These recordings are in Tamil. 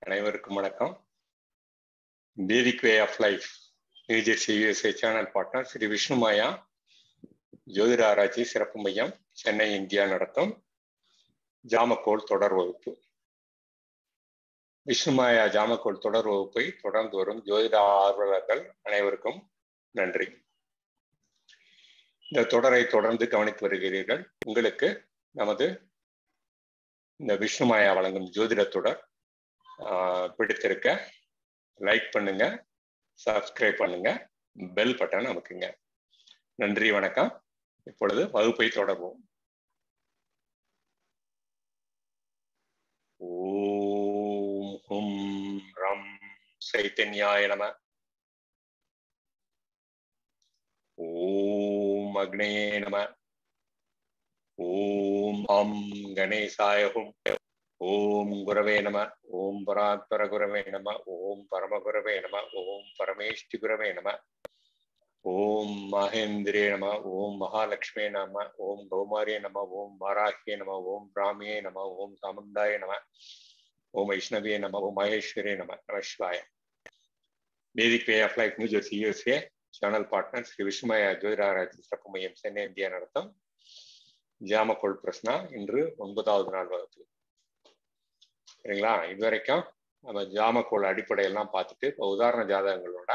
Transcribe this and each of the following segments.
அனைவருக்கும் வணக்கம் Vedic way of life New Jersey USA channel partner Shri Vishnumaya ஜோதிட ஆராய்ச்சி சிறப்பு மையம் சென்னை இந்தியா நடத்தும் ஜாமக்கோள் தொடர் வகுப்பு விஷ்ணுமாயா ஜாமக்கோள் தொடர் வகுப்பை தொடர்ந்து வரும் ஜோதிட ஆர்வலர்கள் அனைவருக்கும் நன்றி இந்த தொடரை தொடர்ந்து கவனித்து வருகிறீர்கள் உங்களுக்கு நமது இந்த விஷ்ணுமாயா வழங்கும் ஜோதிட தொடர் பிடித்திருக்க லைக் பண்ணுங்க சப்ஸ்கிரைப் பண்ணுங்க பெல் பட்டன் அமுக்குங்க நன்றி வணக்கம் இப்பொழுது வகுப்பை தொடர்வோம் ஓம் ஹும் ரம் சைத்தன்யாய நம ஓம் அக்னே நம ஓம் அம் கணேசாய ஹும் ஓம் குரவே நம ஓம் பராத்பர குரவே நம ஓம் பரமகுரவே நம ஓம் பரமேஷ்டி குரவே நம ஓம் மகேந்திரே நம ஓம் மகாலட்சுமே நம ஓம் கௌமாரியே நம ஓம் வாராகியே நம ஓம் பிராமியே நம ஓம் சாமுண்டாய நம ஓம் வைஷ்ணவியே நம ஓம் மகேஸ்வரே நம நம சிவாய Vedic way of life New Jersey USA channel partner Shri Vishnumaya ஜோதிராராய்ச்சி சிறப்பு மையம் சென்னை இந்தியா நடத்தும் ஜாமக்கோள் பிரஸ்னா இன்று ஒன்பதாவது நாள் வகுப்பு சரிங்களா இது வரைக்கும் நம்ம ஜாமக்கோள் அடிப்படையெல்லாம் பார்த்துட்டு இப்போ உதாரண ஜாதகங்களோட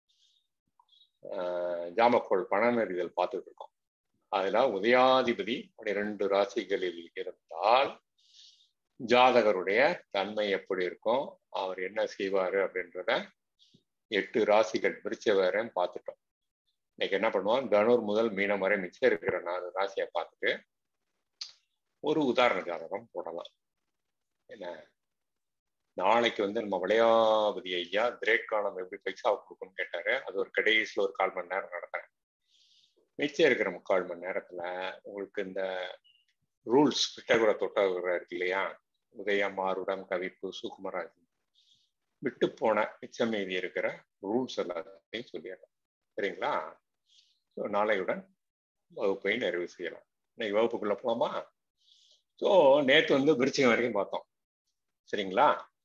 ஜாமக்கோள் பணநெறிதல் பார்த்துட்டு இருக்கோம் அதுல உதயாதிபதி ரெண்டு ராசிகளில் இருந்தால் ஜாதகருடைய தன்மை எப்படி இருக்கும் அவர் என்ன செய்வாரு அப்படின்றத எட்டு ராசிகள் பிரிச்ச வேறன்னு பார்த்துட்டோம் இன்னைக்கு என்ன பண்ணுவோம் தனுர் முதல் மீனம் வரை மிச்சம் இருக்கிற நாலு ராசியை பார்த்துட்டு ஒரு உதாரண ஜாதகம் போடலாம் என்ன நாளைக்கு வந்து நம்ம விளையாபதி ஐயா கிரேட் காலம் எப்படி பைசா கொடுக்கும்னு கேட்டாரு அது ஒரு கடைசியில் ஒரு கால் மணி நேரம் நடத்துறேன் மிச்சம் இருக்கிற முக்கால் மணி நேரத்துல உங்களுக்கு இந்த ரூல்ஸ் பிட்டகுர தொட்டகுர இருக்கு இல்லையா உதயம் மாருடம் கவிப்பு சுகுமராஜ் விட்டு போன மிச்சம் மீதி இருக்கிற ரூல்ஸ் எல்லாத்தையும் சொல்லிடுறேன் சரிங்களா ஸோ நாளையுடன் வகுப்பை நிறைவு செய்யலாம் இன்னைக்கு வகுப்புக்குள்ள போலாமா ஸோ நேற்று வந்து விருச்சிகம் வரைக்கும் பார்த்தோம் சரிங்களா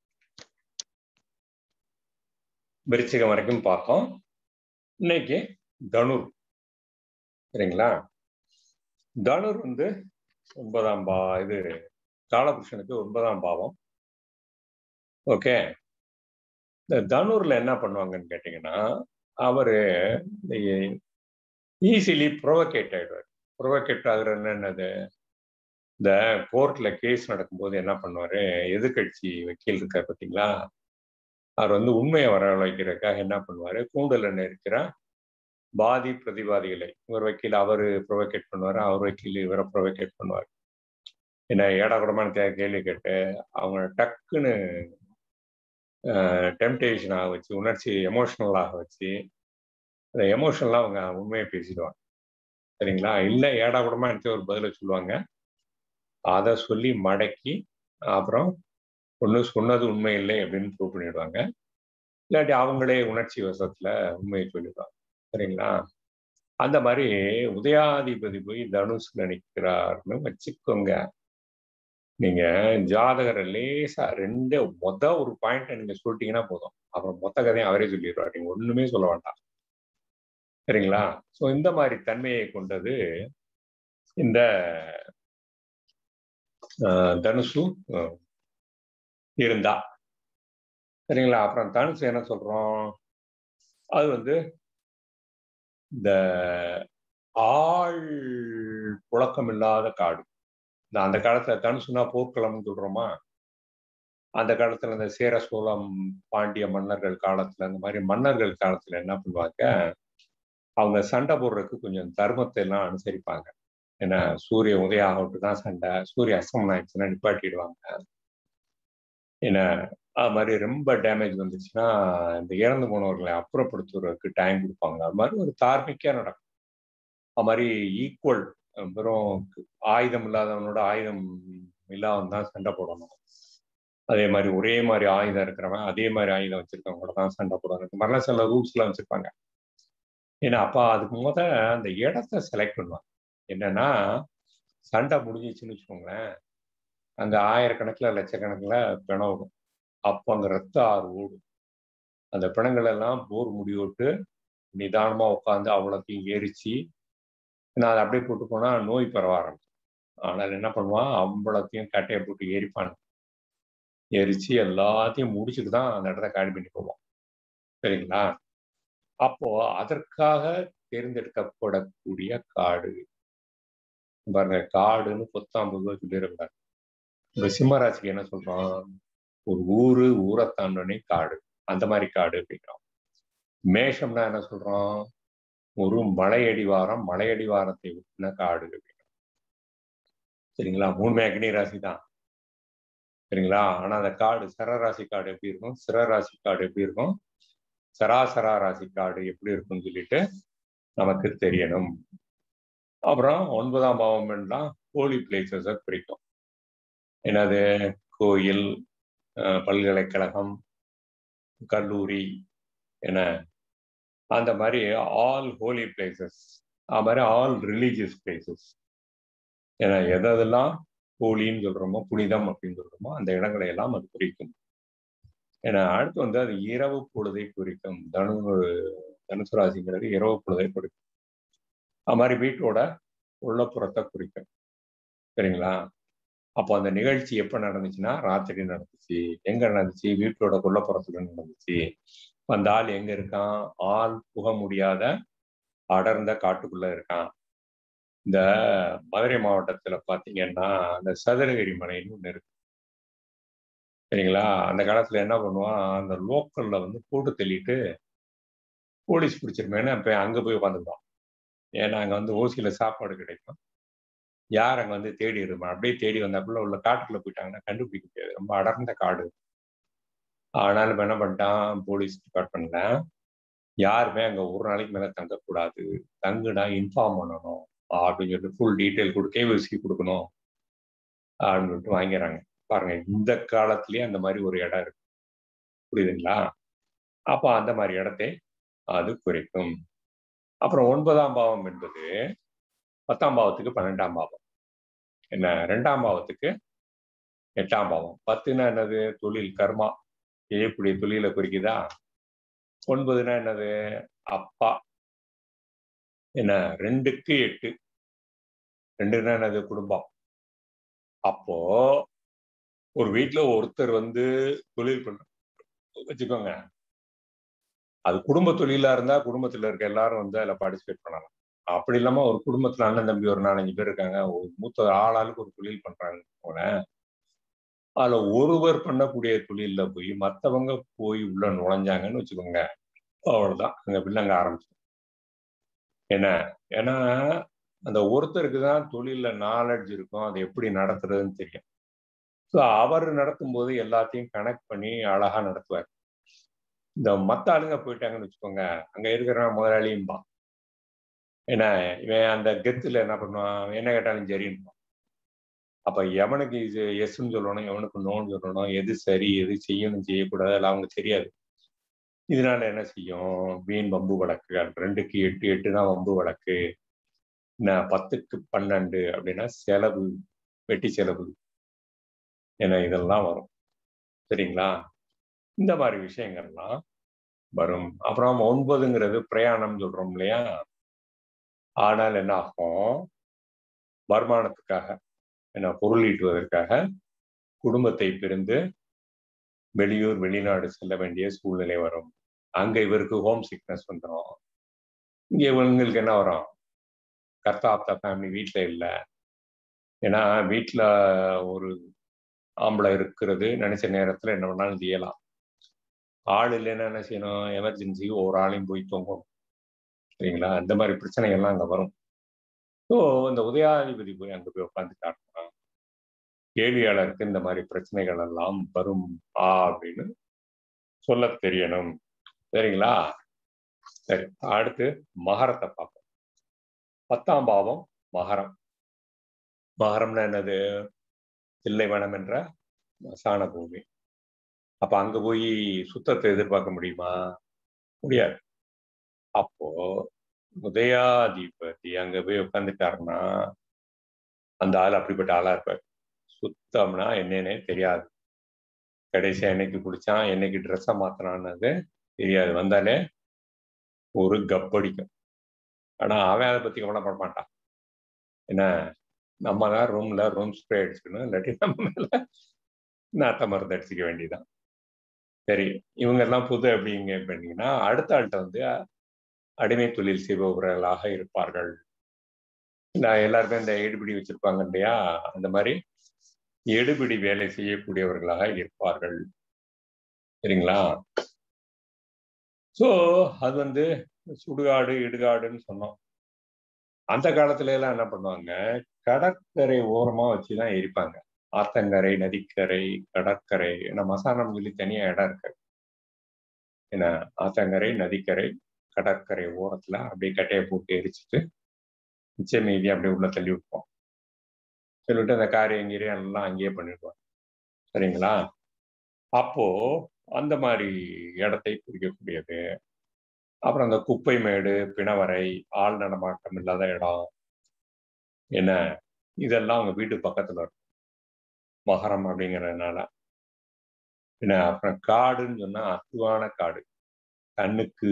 விருச்சிகம் வரைக்கும் பார்த்தோம் இன்னைக்கு தனுர் சரிங்களா தனுர் வந்து ஒன்பதாம் பா இது காலபுருஷனுக்கு ஒன்பதாம் பாவம் ஓகே இந்த தனுர்ல என்ன பண்ணுவாங்கன்னு கேட்டீங்கன்னா அவரு ஈஸிலி ப்ரொவகேட் ஆயிடுவார் ப்ரொவகேட் ஆகுறது என்னது இந்த கோர்ட்ல கேஸ் நடக்கும்போது என்ன பண்ணுவாரு எதிர்கட்சி வக்கீல் இருக்கார் பார்த்தீங்களா அவர் வந்து உண்மையை வரவழைக்கிறதுக்காக என்ன பண்ணுவாரு கூண்டல இருக்கிற பாதி பிரதிவாதிகளை இவர் வக்கீல் அவர் ப்ரொவகேட் பண்ணுவார் அவர் வக்கீல் இவரை ப்ரொவகேட் பண்ணுவார் என்ன ஏடாகுடமான தே கேள்வி கேட்டு அவங்க டக்குன்னு டெம்டேஷன் ஆக வச்சு உணர்ச்சி எமோஷனலாக வச்சு அந்த எமோஷனலாக அவங்க உண்மையை பேசிடுவாங்க சரிங்களா இல்லை ஏடாகுடமா எடுத்து ஒரு பதிலை சொல்லுவாங்க அதை சொல்லி மடக்கி அப்புறம் ஒன்று சொன்னது உண்மை இல்லை அப்படின்னு ப்ரூவ் பண்ணிடுவாங்க இல்லாட்டி அவங்களே உணர்ச்சி வசத்துல உண்மையை சொல்லிடுவாங்க சரிங்களா அந்த மாதிரி உதயாதிபதி போய் தனுஷ்ல நிற்கிறாருன்னு வச்சுக்கோங்க நீங்க ஜாதகரை லேசா ரெண்டு மொத ஒரு பாயிண்ட நீங்க சொல்லிட்டீங்கன்னா போதும் அப்புறம் மொத்த கதையும் அவரே சொல்லிடுவார் நீங்க ஒண்ணுமே சொல்ல வேண்டாம் சரிங்களா ஸோ இந்த மாதிரி தன்மையை கொண்டது இந்த தனுசு இருந்தா சரிங்களா அப்புறம் தனுசு என்ன சொல்றோம் அது வந்து இந்த ஆள் புழக்கம் இல்லாத காடு இந்த அந்த காலத்துல தனுசுனா போர்க்களம்னு சொல்றோமா அந்த காலத்துல இந்த சேர சோழம் பாண்டிய மன்னர்கள் காலத்துல இந்த மாதிரி மன்னர்கள் காலத்துல என்ன பண்ணுவாங்க அவங்க சண்டை போடுறதுக்கு கொஞ்சம் தர்மத்தை எல்லாம் அனுசரிப்பாங்க ஏன்னா சூரிய உதயம் ஆகிட்டு தான் சண்டை சூரிய அஸ்தமனம் ஆயிடுச்சுன்னா நிப்பாட்டிடுவாங்க ஏன்னா அது மாதிரி ரொம்ப டேமேஜ் வந்துச்சுன்னா இந்த இறந்து போனவர்களை அப்புறப்படுத்துவதற்கு டைம் கொடுப்பாங்க அது மாதிரி ஒரு தார்மிக்கா நடக்கும் அது மாதிரி ஈக்குவல் வெறும் ஆயுதம் இல்லாதவனோட ஆயுதம் இல்லாதவன் தான் சண்டை போடணும் அதே மாதிரி ஒரே மாதிரி ஆயுதம் இருக்கிறவன் அதே மாதிரி ஆயுதம் வச்சிருக்கவங்க கூட தான் சண்டை போடணும் இந்த மாதிரிலாம் சில ரூல்ஸ் எல்லாம் வச்சிருப்பாங்க ஏன்னா அப்பா அதுக்கு முத அந்த இடத்த செலக்ட் பண்ணுவாங்க என்னன்னா சண்டை முடிஞ்சிச்சுன்னு வச்சுக்கோங்களேன் அங்க ஆயிரக்கணக்கில் லட்சக்கணக்கில் பிணம் அப்போ அங்க ரத்த ஆறு ஓடும் அந்த பிணங்கள் எல்லாம் போர் முடிவிட்டு நிதானமா உட்காந்து அவ்வளோத்தையும் எரிச்சு நான் அதை அப்படியே போட்டு போனா நோய் பரவ ஆரம்பிச்சு ஆனால் என்ன பண்ணுவான் அவ்வளோத்தையும் கட்டையை போட்டு எரிப்பான் எரிச்சு எல்லாத்தையும் முடிச்சுட்டு தான் அந்த இடத்த காலி பண்ணி போவோம் சரிங்களா அப்போ அதற்காக தேர்ந்தெடுக்கப்படக்கூடிய காடு பாருங்க காடுன்னு பொத்தாம் பொதுவாக சொல்லிடக்கூடாது இந்த சிம்மராசிக்கு என்ன சொல்றோம் ஒரு ஊரு ஊரை தாண்டனே காடு அந்த மாதிரி காடு அப்படிங்கிறோம் மேஷம்னா என்ன சொல்றோம் ஒரு மலையடிவாரம் மலையடிவாரத்தை விட்டுன காடு அப்படிங்கிறோம் சரிங்களா மூணுமே அக்னி ராசி தான் சரிங்களா ஆனா அந்த காடு சரராசி காடு எப்படி இருக்கும் சிரராசி காடு எப்படி இருக்கும் சராசரா ராசி காடு எப்படி இருக்கும்னு சொல்லிட்டு நமக்கு தெரியணும் அப்புறம் ஒன்பதாம் பாவம் எல்லாம் ஹோலி பிளேசஸை குறிக்கும் என்னது கோயில் பல்கலைக்கழகம் கல்லூரி என அந்த மாதிரி ஆல் ஹோலி பிளேசஸ் அது மாதிரி ஆல் ரிலீஜியஸ் பிளேசஸ் ஏன்னா எதெல்லாம் ஹோலின்னு சொல்றோமோ புனிதம் அப்படின்னு சொல்றோமோ அந்த இடங்களை எல்லாம் அது குறிக்கும் ஏன்னா அடுத்து வந்து அது இரவு பொழுதை குறிக்கும் தனு தனுசு ராசிங்கிறது இரவு பொழுதை குறிக்கும் அது மாதிரி வீட்டோட உள்ளப்புறத்தை குறிக்கும் சரிங்களா அப்போ அந்த நிகழ்ச்சி எப்போ நடந்துச்சுன்னா ராத்திரி நடந்துச்சு எங்க நடந்துச்சு வீட்டோட கொல்லப்புறத்துல நடந்துச்சு அந்த ஆள் எங்க இருக்கான் ஆள் புக முடியாத அடர்ந்த காட்டுக்குள்ள இருக்கான் இந்த மதுரை மாவட்டத்துல பாத்தீங்கன்னா அந்த சதுரகிரி மலைன்னு ஒண்ணு இருக்கு சரிங்களா அந்த காலத்துல என்ன பண்ணுவான் அந்த லோக்கல்ல வந்து போட்டு தள்ளிட்டு போலீஸ் பிடிச்சிருமேன்னு போய் அங்க போய் உட்காந்துருவான் ஏன்னா அங்க வந்து ஓசியில சாப்பாடு கிடைக்கும் யார் அங்க வந்து தேடி இருப்பான் அப்படியே தேடி வந்தாப்புல உள்ள காட்டுக்குள்ள போயிட்டாங்கன்னா கண்டுபிடிக்க முடியாது ரொம்ப அடர்ந்த காடு ஆனாலும் இப்ப என்ன பண்ணிட்டான் போலீஸ் டிபார்ட்மெண்ட்ல யாருமே அங்க ஒரு நாளைக்கு மேல தங்கக்கூடாது தங்குனா இன்ஃபார்ம் பண்ணணும் அப்படின்னு சொல்லிட்டு ஃபுல் டீட்டெயில் கொடு கேவிசி கொடுக்கணும் அப்படின்னு சொல்லிட்டு வாங்கிறாங்க பாருங்க இந்த காலத்திலேயே அந்த மாதிரி ஒரு இடம் இருக்கு புரியுதுங்களா அப்போ அந்த மாதிரி இடத்தை அது குறிக்கும் அப்புறம் ஒன்பதாம் பாவம் என்பது பத்தாம் பாவத்துக்கு பன்னெண்டாம் பாவம் என்ன ரெண்டாம் பாவத்துக்கு எட்டாம் பாவம் பத்துனா என்னது தொழில் கர்மா செய்யக்கூடிய தொழிலை குறிக்குதா ஒன்பதுனா என்னது அப்பா என்ன ரெண்டுக்கு எட்டு ரெண்டுனா என்னது குடும்பம் அப்போ ஒரு வீட்டுல ஒருத்தர் வந்து தொழில் பண்ற வச்சுக்கோங்க அது குடும்ப தொழிலா இருந்தா குடும்பத்துல இருக்க எல்லாரும் வந்து அதுல பார்ட்டிசிபேட் பண்ணலாம் அப்படி இல்லாம ஒரு குடும்பத்துல அண்ணன் தம்பி ஒரு நாலஞ்சு பேர் இருக்காங்க ஒரு மூத்த ஆளாளுக்கு ஒரு தொழில் பண்றாங்க போல அதுல ஒருவர் பண்ணக்கூடிய தொழில்ல போய் மத்தவங்க போய் உள்ள நுழைஞ்சாங்கன்னு வச்சுக்கோங்க அவ்வளவுதான் அங்க வில்லங்க ஆரம்பிச்சு என்ன ஏன்னா அந்த ஒருத்தருக்கு தான் தொழில நாலெட்ஜ் இருக்கும் அதை எப்படி நடத்துறதுன்னு தெரியும் ஸோ அவர் நடத்தும் போது எல்லாத்தையும் கனெக்ட் பண்ணி அழகா நடத்துவார் இந்த மத்த ஆளுங்க போயிட்டாங்கன்னு வச்சுக்கோங்க அங்க இருக்கிற முதலாளியும்பா ஏன்னா இவன் அந்த கெத்துல என்ன பண்ணுவான் என்ன கேட்டாலும் சரின்னு அப்ப எவனுக்கு இது எஸ்ன்னு சொல்லணும் எவனுக்கு நோன்னு சொல்லணும் எது சரி எது செய்யணும் செய்யக்கூடாது அதெல்லாம் அவங்க தெரியாது இதனால என்ன செய்யும் வீண் வம்பு வழக்குகள் ரெண்டுக்கு எட்டு எட்டுனா வம்பு வழக்கு என்ன பத்துக்கு பன்னெண்டு அப்படின்னா செலவு வெட்டி செலவு என இதெல்லாம் வரும் சரிங்களா இந்த மாதிரி விஷயங்கள்லாம் வரும் அப்புறம் ஒன்பதுங்கிறது பிரயாணம் சொல்றோம் இல்லையா ஆனால் என்ன ஆகும் வருமானத்துக்காக என்ன பொருள் ஈட்டுவதற்காக குடும்பத்தை பிரிந்து வெளியூர் வெளிநாடு செல்ல வேண்டிய சூழ்நிலை வரும் அங்க இவருக்கு ஹோம் சிக்னஸ் வந்துடும் இங்க இவங்களுக்கு என்ன வரும் கர்த்தா ஆப்தா ஃபேமிலி வீட்டுல இல்லை ஏன்னா வீட்டுல ஒரு ஆம்பளை இருக்கிறது நினைச்ச நேரத்துல என்ன வேணாலும் செய்யலாம் ஆள் இல்லைன்னா என்ன செய்யணும் எமர்ஜென்சி ஒரு ஆளையும் போய் தூங்கணும் சரிங்களா இந்த மாதிரி பிரச்சனைகள்லாம் அங்க வரும் ஸோ இந்த உதயாதிபதி போய் அங்க போய் உட்காந்துட்டாருன்னா கேள்வியாளருக்கு இந்த மாதிரி பிரச்சனைகள் எல்லாம் வரும் ஆ அப்படின்னு சொல்ல தெரியணும் சரிங்களா சரி அடுத்து மகரத்தை பார்ப்போம் பத்தாம் பாவம் மகரம் மகரம்னா என்னது தில்லைவனம் என்ற மசான பூமி அப்ப அங்க போய் சுத்தத்தை எதிர்பார்க்க முடியுமா முடியாது அப்போ உதயாதிபதி அங்க போய் உட்காந்துட்டாருன்னா அந்த ஆள் அப்படிப்பட்ட ஆளா இருப்பார் சுத்தம்னா என்னன்னே தெரியாது கடைசியா என்னைக்கு குடிச்சான் என்னைக்கு ட்ரெஸ்ஸை மாத்தினான்னு தெரியாது வந்தாலே ஒரு கப்படிக்கும் ஆனா அவன் அதை பத்தி கவலைப்பட மாட்டான் என்ன நம்ம தான் ரூம்ல ரூம் ஸ்ப்ரே அடிச்சுக்கணும் இல்லாட்டி நம்ம மேல நாட்ட மருந்து அடிச்சுக்க வேண்டியதான் சரி இவங்க எல்லாம் புது அப்படிங்க பண்ணீங்கன்னா அடுத்த ஆள்கிட்ட வந்து அடிமை தொழில் செய்பவர்களாக இருப்பார்கள் நான் எல்லாருமே இந்த எடுபிடி வச்சிருப்பாங்க இல்லையா அந்த மாதிரி எடுபிடி வேலை செய்யக்கூடியவர்களாக இருப்பார்கள் சரிங்களா ஸோ அது வந்து சுடுகாடு இடுகாடுன்னு சொன்னோம் அந்த காலத்துல எல்லாம் என்ன பண்ணுவாங்க கடற்கரை ஓரமா வச்சுதான் எரிப்பாங்க ஆத்தங்கரை நதிக்கரை கடற்கரை ஏன்னா மசானம் சொல்லி தனியா இடம் இருக்கு ஏன்னா ஆத்தங்கரை நதிக்கரை கடற்கரை ஓரத்துல அப்படியே கட்டையை போட்டு எரிச்சிட்டு மிச்ச மீதி அப்படியே உள்ள தள்ளி விட்டுப்போம் சொல்லிட்டு அந்த காரியம் கீரியம் எல்லாம் அங்கேயே பண்ணிடுவோம் சரிங்களா அப்போ அந்த மாதிரி இடத்தை குறிக்கக்கூடியது அப்புறம் அந்த குப்பை மேடு பிணவரை ஆள் நடமாட்டம் இல்லாத இடம் என்ன இதெல்லாம் அவங்க வீட்டு பக்கத்துல இருக்கும் மகரம் அப்படிங்கிறதுனால என்ன அப்புறம் காடுன்னு சொன்னா அத்துவான காடு கண்ணுக்கு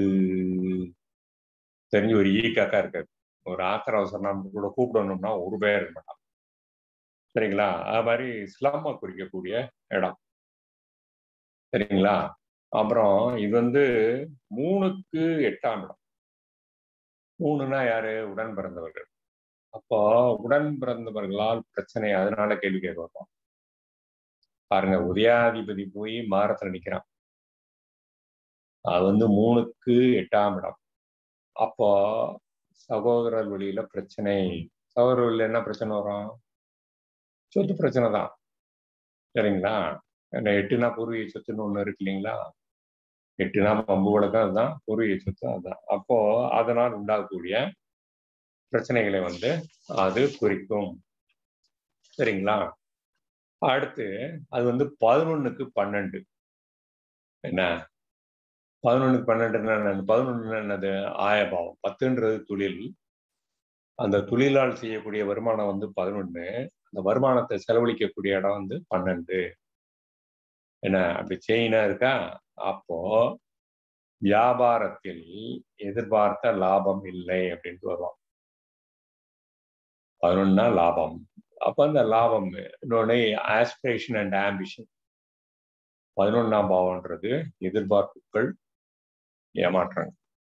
தெரிஞ்ச ஒரு ஈக்காக்கா இருக்காது ஒரு ஆத்திர அவசரம் நம்ம கூட கூப்பிடணும்னா ஒரு பேர் இருக்க மாட்டான் சரிங்களா அது மாதிரி ஸ்லம்மை குறிக்கக்கூடிய இடம் சரிங்களா அப்புறம் இது வந்து மூணுக்கு எட்டாம் இடம் மூணுனா யாரு உடன் பிறந்தவர்கள் அப்போ உடன் பிறந்தவர்களால் பிரச்சனை அதனால கேள்வி கேட்க பாருங்க உதயாதிபதி போய் மாரத்துல நிக்கிறான் அது வந்து மூணுக்கு எட்டாம் இடம் அப்போ சகோதரர் வழியில பிரச்சனை சகோதரர் வழியில என்ன பிரச்சனை வரும் சொத்து பிரச்சனை தான் சரிங்களா என்ன எட்டுனா பூர்வீக சொத்துன்னு ஒண்ணு இருக்கு இல்லைங்களா எட்டுனா பம்பு வழக்கம் அதுதான் பூர்வீக சொத்து அதுதான் அப்போ அதனால் உண்டாகக்கூடிய பிரச்சனைகளை வந்து அது குறிக்கும் சரிங்களா அடுத்து அது வந்து பதினொன்னுக்கு பன்னெண்டு என்ன பதினொன்னுக்கு பன்னெண்டுன்னா என்னது பதினொன்று என்னது ஆயபாவம் பத்துன்றது தொழில் அந்த தொழிலால் செய்யக்கூடிய வருமானம் வந்து பதினொன்று அந்த வருமானத்தை செலவழிக்கக்கூடிய இடம் வந்து பன்னெண்டு என்ன அப்படி செயினா இருக்கா அப்போ வியாபாரத்தில் எதிர்பார்த்த லாபம் இல்லை அப்படின்ட்டு வருவோம் பதினொன்னா லாபம் அப்ப அந்த லாபம் இன்னொன்னு ஆஸ்பிரேஷன் அண்ட் ஆம்பிஷன் பதினொன்னாம் பாவம்ன்றது எதிர்பார்ப்புகள் ஏமாற்றங்கள்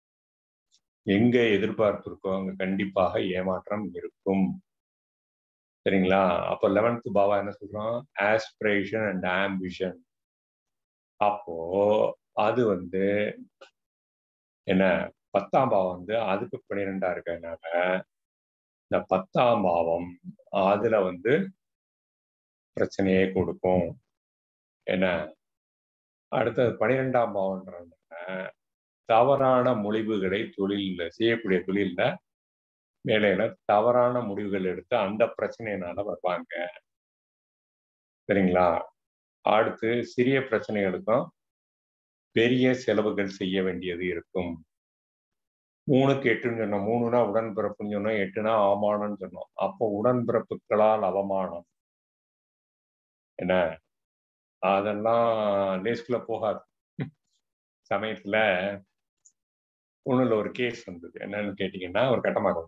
எங்க எதிர்பார்ப்பு இருக்கோ அங்க கண்டிப்பாக ஏமாற்றம் இருக்கும் சரிங்களா அப்போ லெவன்த் பாவா என்ன சொல்றோம் ஆஸ்பிரேஷன் அண்ட் ஆம்பிஷன் அப்போ அது வந்து என்ன பத்தாம் பாவம் வந்து அதுக்கு பன்னிரெண்டா இருக்கனால இந்த பத்தாம் பாவம் அதுல வந்து பிரச்சனையே கொடுக்கும் என்ன அடுத்தது பனிரெண்டாம் பாவம்ன்றதுனால தவறான முடிவுகளை தொழிலில் செய்யக்கூடிய தொழில்ல வேலையில தவறான முடிவுகள் எடுத்து அந்த பிரச்சனையினால வருவாங்க சரிங்களா அடுத்து சிறிய பிரச்சனைகளுக்கும் பெரிய செலவுகள் செய்ய வேண்டியது இருக்கும் மூணுக்கு எட்டுன்னு சொன்னோம் மூணுனா உடன்பிறப்புன்னு சொன்னோம் எட்டுனா அவமானம்னு சொன்னோம் அப்போ உடன்பிறப்புகளால் அவமானம் என்ன அதெல்லாம் லேஸ்குள்ள போகாது சமயத்துல ஒண்ணுல ஒரு கேஸ் வந்தது என்னன்னு கேட்டீங்கன்னா ஒரு கட்டமாக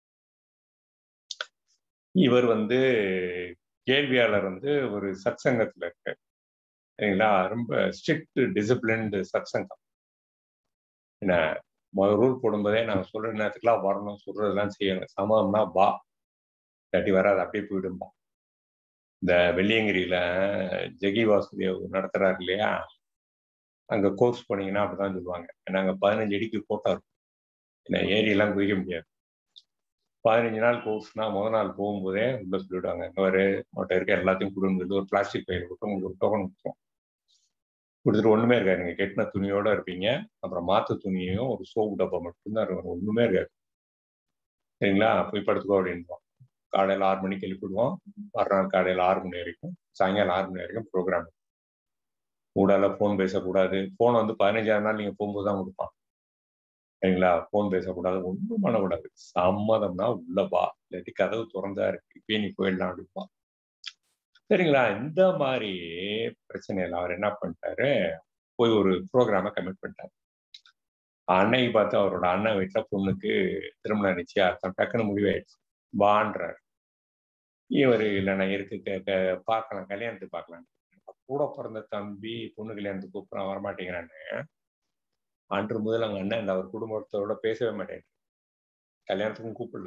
இவர் வந்து கேள்வியாளர் வந்து ஒரு சத் சங்கத்துல இருக்காரு சரிங்களா ரொம்ப ஸ்ட்ரிக்ட் டிசிப்ளின்டு சத் சங்கம் என்ன முதல் ரூல் போடும்போதே நாங்கள் சொல்ற நேரத்துக்குலாம் வரணும் சொல்றதெல்லாம் செய்யணும் சமம்னா வா இல்லாட்டி வராது அப்படியே போயிடும்பா இந்த வெள்ளியங்கிரியில ஜெகி வாசுதேவ் நடத்துறாரு இல்லையா அங்க கோர்ஸ் போனீங்கன்னா அப்படிதான் சொல்லுவாங்க நாங்க பதினஞ்சு அடிக்கு போட்டா இருக்கும் ஏன்னா ஏரியெல்லாம் குதிக்க முடியாது பதினஞ்சு நாள் கோர்ஸ்னா முதல் நாள் போகும்போதே உள்ள சொல்லிவிடுவாங்க இந்த ஒரு உங்கள்கிட்ட இருக்க எல்லாத்தையும் கொடுங்க ஒரு பிளாஸ்டிக் பையில் கொடுத்து உங்களுக்கு ஒரு டோக்கன் கொடுத்துரும் கொடுத்துட்டு ஒண்ணுமே இருக்காது நீங்க கெட்டின துணியோட இருப்பீங்க அப்புறம் மாத்து துணியையும் ஒரு சோப்பு டப்பா மட்டும்தான் இருக்கும் ஒண்ணுமே இருக்காது சரிங்களா போய் படுத்துக்கோ அப்படின்றோம் காலையில் ஆறு மணிக்கு எழுப்பிடுவோம் மறுநாள் காலையில் ஆறு மணி வரைக்கும் சாயங்காலம் ஆறு மணி வரைக்கும் ப்ரோக்ராம் கூடால ஃபோன் பேசக்கூடாது ஃபோன் வந்து பதினஞ்சாயிரம் நாள் நீங்கள் போகும்போது தான் கொடுப்பான் சரிங்களா ஃபோன் பேசக்கூடாது ஒன்றும் பண்ணக்கூடாது சம்மதம்னா உள்ளப்பா இல்லாட்டி கதவு திறந்தா இருக்கு இப்பயே நீ போயிடலாம் அப்படிப்பா சரிங்களா இந்த மாதிரி பிரச்சனையில அவர் என்ன பண்ணிட்டாரு போய் ஒரு ப்ரோக்ராம கமிட் பண்ணிட்டாரு அன்னைக்கு பார்த்து அவரோட அண்ணன் வீட்டுல பொண்ணுக்கு திருமண நிச்சயார்த்தம் டக்குன்னு முடிவாயிடுச்சு வான்றார் இவர் இல்லை நான் இருக்கு கேட்க பார்க்கலாம் கல்யாணத்துக்கு பார்க்கலாம் கூட பிறந்த தம்பி பொண்ணு கல்யாணத்துக்கு கூப்பிட்றான் வரமாட்டேங்கிறான்னு அன்று முதல் அவங்க அண்ணன் அவர் குடும்பத்தோட பேசவே மாட்டேன் கல்யாணத்துக்கும் கூப்பிடல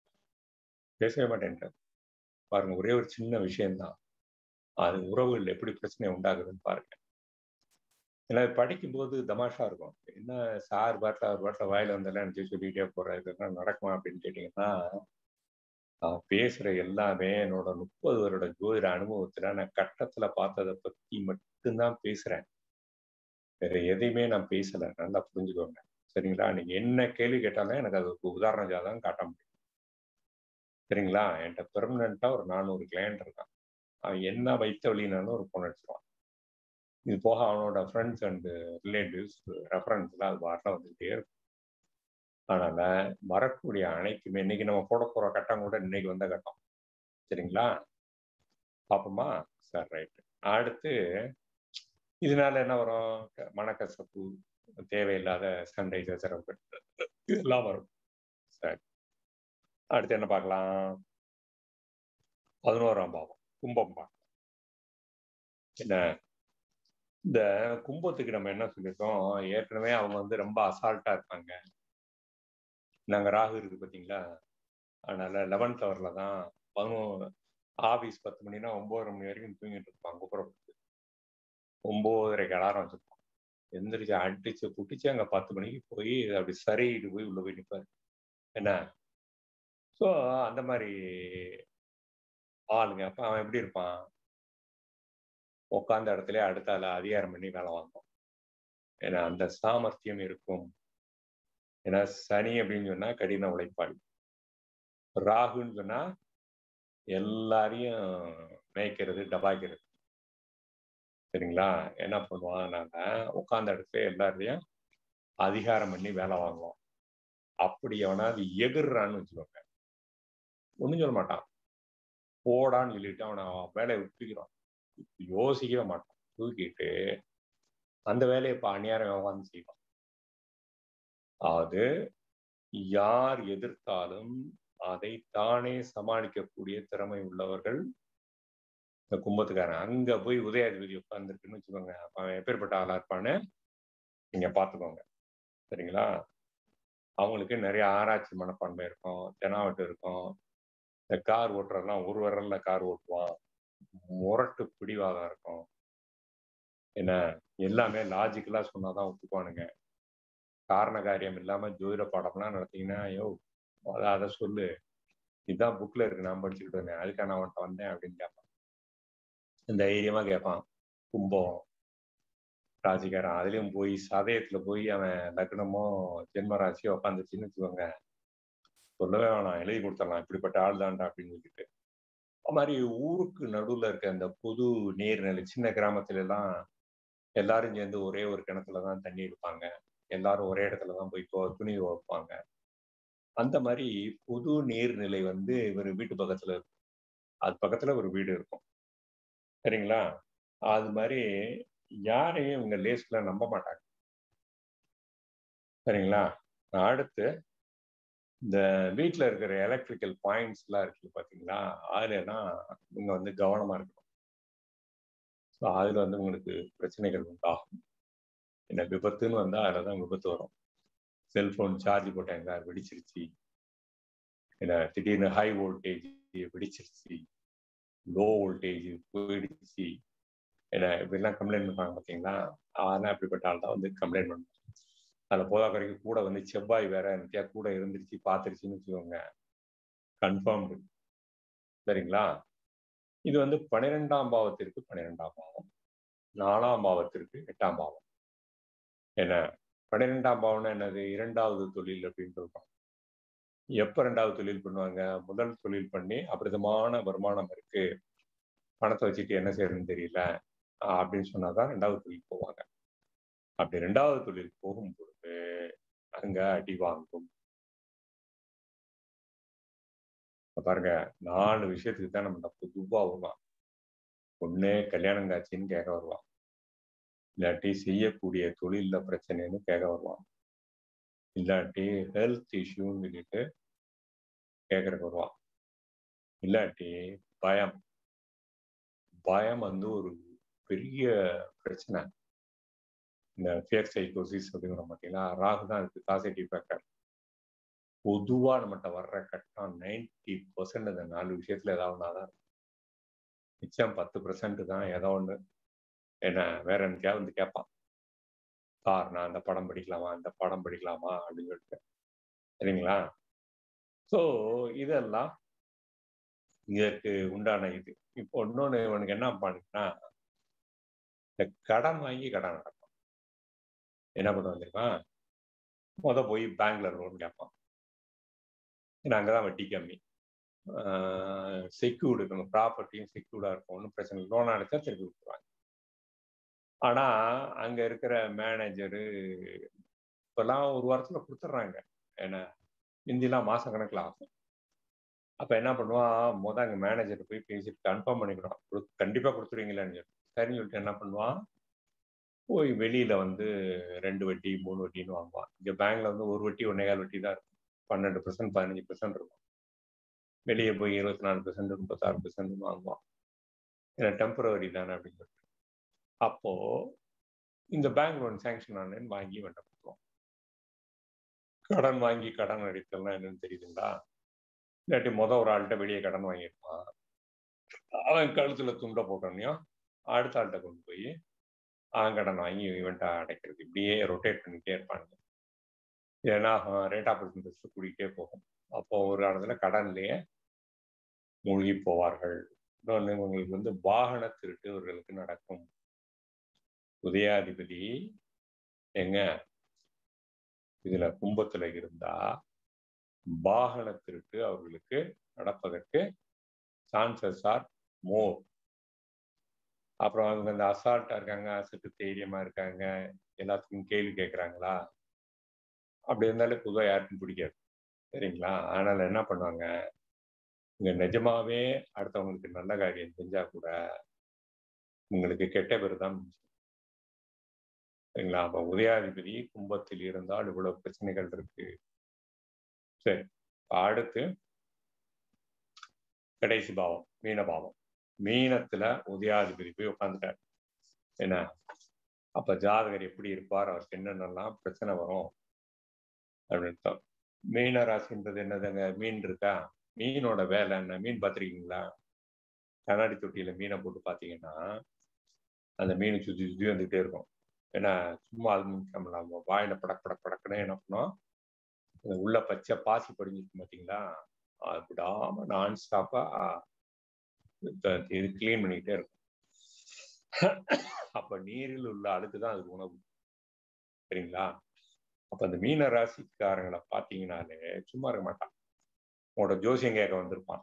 பேசவே மாட்டேன்றார் பாருங்க ஒரே ஒரு சின்ன விஷயம்தான் அது உறவுகள் எப்படி பிரச்சனை உண்டாகுதுன்னு பாருங்க ஏன்னா படிக்கும்போது தமாஷா இருக்கும் என்ன சார் பாட்டில் அவர் பாட்டில் வாயில வந்தாலும் நினச்சி சொல்லிக்கிட்டே போறாரு இதெல்லாம் நடக்குமா அப்படின்னு கேட்டீங்கன்னா நான் பேசுற எல்லாமே என்னோட முப்பது வருட ஜோதிட அனுபவத்துல நான் கட்டத்துல பார்த்ததை பத்தி மட்டும்தான் பேசுறேன் வேற எதையுமே நான் பேசல நல்லா புரிஞ்சுக்கோங்க சரிங்களா நீங்க என்ன கேள்வி கேட்டாலும் எனக்கு அதுக்கு உதாரண ஜாதகம் காட்ட முடியும் சரிங்களா என்கிட்ட பெர்மனண்டா ஒரு நானூறு கிளையண்ட் இருக்கான் அவன் என்ன வைத்த வழினாலும் ஒரு பொண்ணு அடிச்சிருவான் இது போக அவனோட ஃப்ரெண்ட்ஸ் அண்டு ரிலேட்டிவ்ஸ் ரெஃபரன்ஸ்லாம் அது பாட்டில் வந்துகிட்டே இருக்கும் அதனால வரக்கூடிய அனைத்துமே இன்னைக்கு நம்ம போட போற கட்டம் கூட இன்னைக்கு வந்த கட்டம் சரிங்களா பார்ப்போமா சார் ரைட் அடுத்து இதனால என்ன வரும் மனக்கசப்பு தேவையில்லாத சண்டை சச்சரவு இதெல்லாம் வரும் சரி அடுத்து என்ன பார்க்கலாம் பதினோராம் பாவம் கும்பம் பார்க்கலாம் என்ன இந்த கும்பத்துக்கு நம்ம என்ன சொல்லியிருக்கோம் ஏற்கனவே அவங்க வந்து ரொம்ப அசால்ட்டா இருப்பாங்க நாங்க ராகு இருக்கு பார்த்தீங்களா அதனால லெவன்த் ஹவர்ல தான் பதினோரு ஆஃபீஸ் பத்து மணினா ஒன்பதரை மணி வரைக்கும் தூங்கிட்டு இருப்பாங்க குப்புறப்பட்டு ஒன்பதரைக்கு அலாரம் வச்சிருப்பான் எந்திரிச்சு அடிச்சு புட்டிச்சு அங்க பத்து மணிக்கு போய் அப்படி சரிட்டு போய் உள்ள போய் நிற்பாரு என்ன ஸோ அந்த மாதிரி ஆளுங்க அப்ப அவன் எப்படி இருப்பான் உட்காந்த இடத்துல அடுத்தால அதிகாரம் பண்ணி வேலை வாங்கும் ஏன்னா அந்த சாமர்த்தியம் இருக்கும் ஏன்னா சனி அப்படின்னு சொன்னா கடின உழைப்பாளி ராகுன்னு சொன்னா எல்லாரையும் மேய்க்கிறது டபாய்க்கிறது சரிங்களா என்ன பண்ணுவாங்கனால உட்காந்த இடத்துல எல்லாரையும் அதிகாரம் பண்ணி வேலை வாங்குவோம் அப்படி எவனா அது எதிர்றான்னு வச்சுக்கோங்க ஒன்றும் சொல்ல மாட்டான் போடான்னு சொல்லிட்டு அவனை வேலையை விட்டுக்கிறான் யோசிக்கவே மாட்டான் தூக்கிட்டு அந்த வேலையை இப்போ அந்நியாரம் உட்காந்து செய்வான் அது யார் எதிர்த்தாலும் அதை தானே சமாளிக்கக்கூடிய திறமை உள்ளவர்கள் இந்த கும்பத்துக்காரன் அங்க போய் உதயாதிபதி உட்கார்ந்துருக்குன்னு வச்சுக்கோங்க அப்ப அவன் எப்பேற்பட்ட ஆளா இருப்பான்னு நீங்க பாத்துக்கோங்க சரிங்களா அவங்களுக்கு நிறைய ஆராய்ச்சி மனப்பான்மை இருக்கும் தெனாவட்டு இருக்கும் இந்த கார் ஓட்டுறதெல்லாம் ஒரு விரல்ல கார் ஓட்டுவான் முரட்டு பிடிவாதம் இருக்கும் என்ன எல்லாமே லாஜிக்கலா சொன்னாதான் ஒத்துக்குவானுங்க காரண காரியம் இல்லாம ஜோதிட பாடம்லாம் நடத்தீங்கன்னா ஐயோ அதை அதை சொல்லு இதுதான் புக்ல இருக்கு நான் படிச்சுக்கிட்டு வந்தேன் அதுக்காக நான் அவன்கிட்ட வந்தேன் அப்படின்னு கேட்பான் தைரியமா கேட்பான் கும்பம் ராசிக்காரன் அதுலயும் போய் சதயத்துல போய் அவன் லக்னமோ ஜென்ம ராசியோ உட்காந்துச்சுன்னு வச்சுக்கோங்க சொல்லவே வேணாம் எழுதி கொடுத்துடலாம் இப்படிப்பட்ட ஆள் தான்டா அப்படின்னு சொல்லிட்டு அது மாதிரி ஊருக்கு நடுவுல இருக்க அந்த பொது நீர்நிலை சின்ன கிராமத்துல எல்லாம் எல்லாரும் சேர்ந்து ஒரே ஒரு கிணத்துல தான் தண்ணி எடுப்பாங்க எல்லாரும் ஒரே இடத்துல தான் போய் துணி வைப்பாங்க அந்த மாதிரி புது நீர்நிலை வந்து இவர் வீட்டு பக்கத்துல இருக்கும் அது பக்கத்துல ஒரு வீடு இருக்கும் சரிங்களா அது மாதிரி யாரையும் இவங்க லேஸ்ல நம்ப மாட்டாங்க சரிங்களா அடுத்து இந்த வீட்டில் இருக்கிற எலக்ட்ரிக்கல் பாயிண்ட்ஸ் எல்லாம் இருக்கு பார்த்தீங்களா அதுலலாம் இவங்க வந்து கவனமா இருக்கணும் ஸோ அதுல வந்து உங்களுக்கு பிரச்சனைகள் உண்டாகும் என்ன விபத்துன்னு வந்தா அதில் தான் விபத்து வரும் செல்போன் சார்ஜ் போட்டாங்க வெடிச்சிருச்சு என்ன திடீர்னு ஹை வோல்டேஜ் வெடிச்சிருச்சு லோ வோல்டேஜ் போயிடுச்சு என்ன இப்படிலாம் கம்ப்ளைண்ட் பண்ணுறாங்க பார்த்தீங்களா அதெல்லாம் அப்படிப்பட்ட ஆள் தான் வந்து கம்ப்ளைண்ட் பண்ணுவாங்க அதில் போதா குறைக்கு கூட வந்து செவ்வாய் வேற எனக்கே கூட இருந்துருச்சு பார்த்துருச்சுன்னு வச்சுக்கோங்க கன்ஃபார்ம்டு சரிங்களா இது வந்து பன்னிரெண்டாம் பாவத்திற்கு பன்னிரெண்டாம் பாவம் நாலாம் பாவத்திற்கு எட்டாம் பாவம் என்ன பன்னிரெண்டாம் பாவம்னா என்னது இரண்டாவது தொழில் அப்படின்னு சொல்றோம் எப்ப ரெண்டாவது தொழில் பண்ணுவாங்க முதல் தொழில் பண்ணி அபிரதமான வருமானம் இருக்கு பணத்தை வச்சுட்டு என்ன செய்யறதுன்னு தெரியல அப்படின்னு சொன்னாதான் ரெண்டாவது தொழில் போவாங்க அப்படி ரெண்டாவது தொழில் போகும் பொழுது அங்க அடி வாங்கும் பாருங்க நாலு விஷயத்துக்கு தான் நம்ம பொதுவா வருவோம் ஒண்ணு கல்யாணம் காட்சின்னு கேட்க வருவான் இல்லாட்டி செய்யக்கூடிய தொழில்ல பிரச்சனைன்னு கேட்க வருவான் இல்லாட்டி ஹெல்த் இஷ்யூன்னு சொல்லிட்டு கேட்கறக்கு வருவான் இல்லாட்டி பயம் பயம் வந்து ஒரு பெரிய பிரச்சனை இந்த ஃபியர் சைக்கோசிஸ் அப்படிங்கிற பார்த்தீங்கன்னா ராகு தான் இருக்கு காசேட்டிவ் ஃபேக்டர் பொதுவாக நம்மகிட்ட வர்ற கட்டம் நைன்டி பர்சன்ட் அந்த நாலு விஷயத்துல ஏதாவது ஒன்றா தான் மிச்சம் பத்து பர்சன்ட் தான் ஏதோ ஒன்று என்ன வேற எனக்கே வந்து கேட்பான் சார் நான் அந்த படம் படிக்கலாமா அந்த படம் படிக்கலாமா அப்படின்னு சொல்லிட்டு சரிங்களா ஸோ இதெல்லாம் இதற்கு உண்டான இது இப்போ இன்னொன்று இவனுக்கு என்ன பண்ணுன்னா இந்த கடன் வாங்கி கடன் நடக்கும் என்ன பண்ணுவான் தெரியுமா முத போய் பேங்க்ல லோன் கேட்பான் ஏன்னா அங்கதான் வட்டி கம்மி செக்யூர்டு இருக்கணும் ப்ராப்பர்ட்டியும் செக்யூர்டா இருக்கும் ஒன்றும் பிரச்சனை இல்லை லோன் அடைச்சா திருப்பி கொடுத்துருவாங்க ஆனா அங்க இருக்கிற மேனேஜரு இப்பெல்லாம் ஒரு வாரத்துல கொடுத்துட்றாங்க ஏன்னா இந்திலாம் மாசம் கணக்கில் ஆகும் அப்ப என்ன பண்ணுவான் முத அங்க மேனேஜர் போய் பேசிட்டு கன்ஃபார்ம் பண்ணிக்கணும் கண்டிப்பா கொடுத்துருவீங்களான்னு சொல்லி சரின்னு சொல்லிட்டு என்ன பண்ணுவான் போய் வெளியில வந்து ரெண்டு வட்டி மூணு வட்டின்னு வாங்குவான் இங்க பேங்க்ல வந்து ஒரு வட்டி ஒன்னே கால் வட்டி தான் இருக்கும் பன்னெண்டு பர்சன்ட் பதினஞ்சு பர்சன்ட் இருக்கும் வெளியே போய் இருபத்தி நாலு பர்சன்ட் முப்பத்தாறு பர்சன்ட் வாங்குவான் ஏன்னா டெம்பரவரி தானே அப்படின்னு சொல்லிட்டு அப்போ இந்த பேங்க் லோன் சேங்ஷன் ஆனேன்னு வாங்கி வேண்டாம் கடன் வாங்கி கடன் அடித்தல்னா என்னன்னு தெரியுதுங்களா இல்லாட்டி மொதல் ஒரு ஆள்கிட்ட வெளியே கடன் வாங்கியிருப்பான் அவன் கழுத்துல துண்டை போட்டோன்னையும் அடுத்த ஆள்கிட்ட கொண்டு போய் அவன் கடன் வாங்கி இவன்ட்ட அடைக்கிறது இப்படியே ரொட்டேட் பண்ணிக்கிட்டே இருப்பாங்க ஏன்னா ரேட் ஆஃப் இன்ட்ரெஸ்ட் கூடிக்கிட்டே போகும் அப்போ ஒரு இடத்துல கடன்லயே மூழ்கி போவார்கள் இன்னொன்று உங்களுக்கு வந்து வாகன திருட்டு இவர்களுக்கு நடக்கும் உதயாதிபதி எங்க இதுல கும்பத்துல இருந்தா வாகன திருட்டு அவர்களுக்கு நடப்பதற்கு சான்சஸ் ஆர் மோர் அப்புறம் அவங்க அந்த அசால்ட்டா இருக்காங்க அசட்டு தைரியமா இருக்காங்க எல்லாத்துக்கும் கேள்வி கேட்கறாங்களா அப்படி இருந்தாலே பொதுவாக யாருக்கும் பிடிக்காது சரிங்களா அதனால என்ன பண்ணுவாங்க இங்க நிஜமாவே அடுத்தவங்களுக்கு நல்ல காரியம் செஞ்சா கூட உங்களுக்கு கெட்ட பேர் தான் சரிங்களா அப்ப உதயாதிபதி கும்பத்தில் இருந்தால் இவ்வளவு பிரச்சனைகள் இருக்கு சரி அடுத்து கடைசி பாவம் மீன பாவம் மீனத்துல உதயாதிபதி போய் உட்காந்துட்டார் என்ன அப்ப ஜாதகர் எப்படி இருப்பார் அவருக்கு என்னென்னலாம் பிரச்சனை வரும் அப்படின்னு மீன ராசின்றது என்னதுங்க மீன் இருக்கா மீனோட வேலை என்ன மீன் பார்த்துருக்கீங்களா கண்ணாடி தொட்டியில மீனை போட்டு பார்த்தீங்கன்னா அந்த மீன் சுற்றி சுற்றி வந்துகிட்டே இருக்கும் ஏன்னா சும்மா அது முக்கியம் நம்ம வாயில படக் படக் படக்குன்னு என்ன பண்ணோம் உள்ள பச்சை பாசி படிஞ்சிருக்கு பார்த்தீங்களா அது விடாம நான் ஸ்டாப்பா இது கிளீன் பண்ணிக்கிட்டே இருக்கும் அப்ப நீரில் உள்ள அழுக்கு தான் அதுக்கு உணவு சரிங்களா அப்ப அந்த மீன ராசிக்காரங்களை பார்த்தீங்கன்னாலே சும்மா இருக்க மாட்டான் உங்களோட ஜோசியம் கேட்க வந்திருப்பான்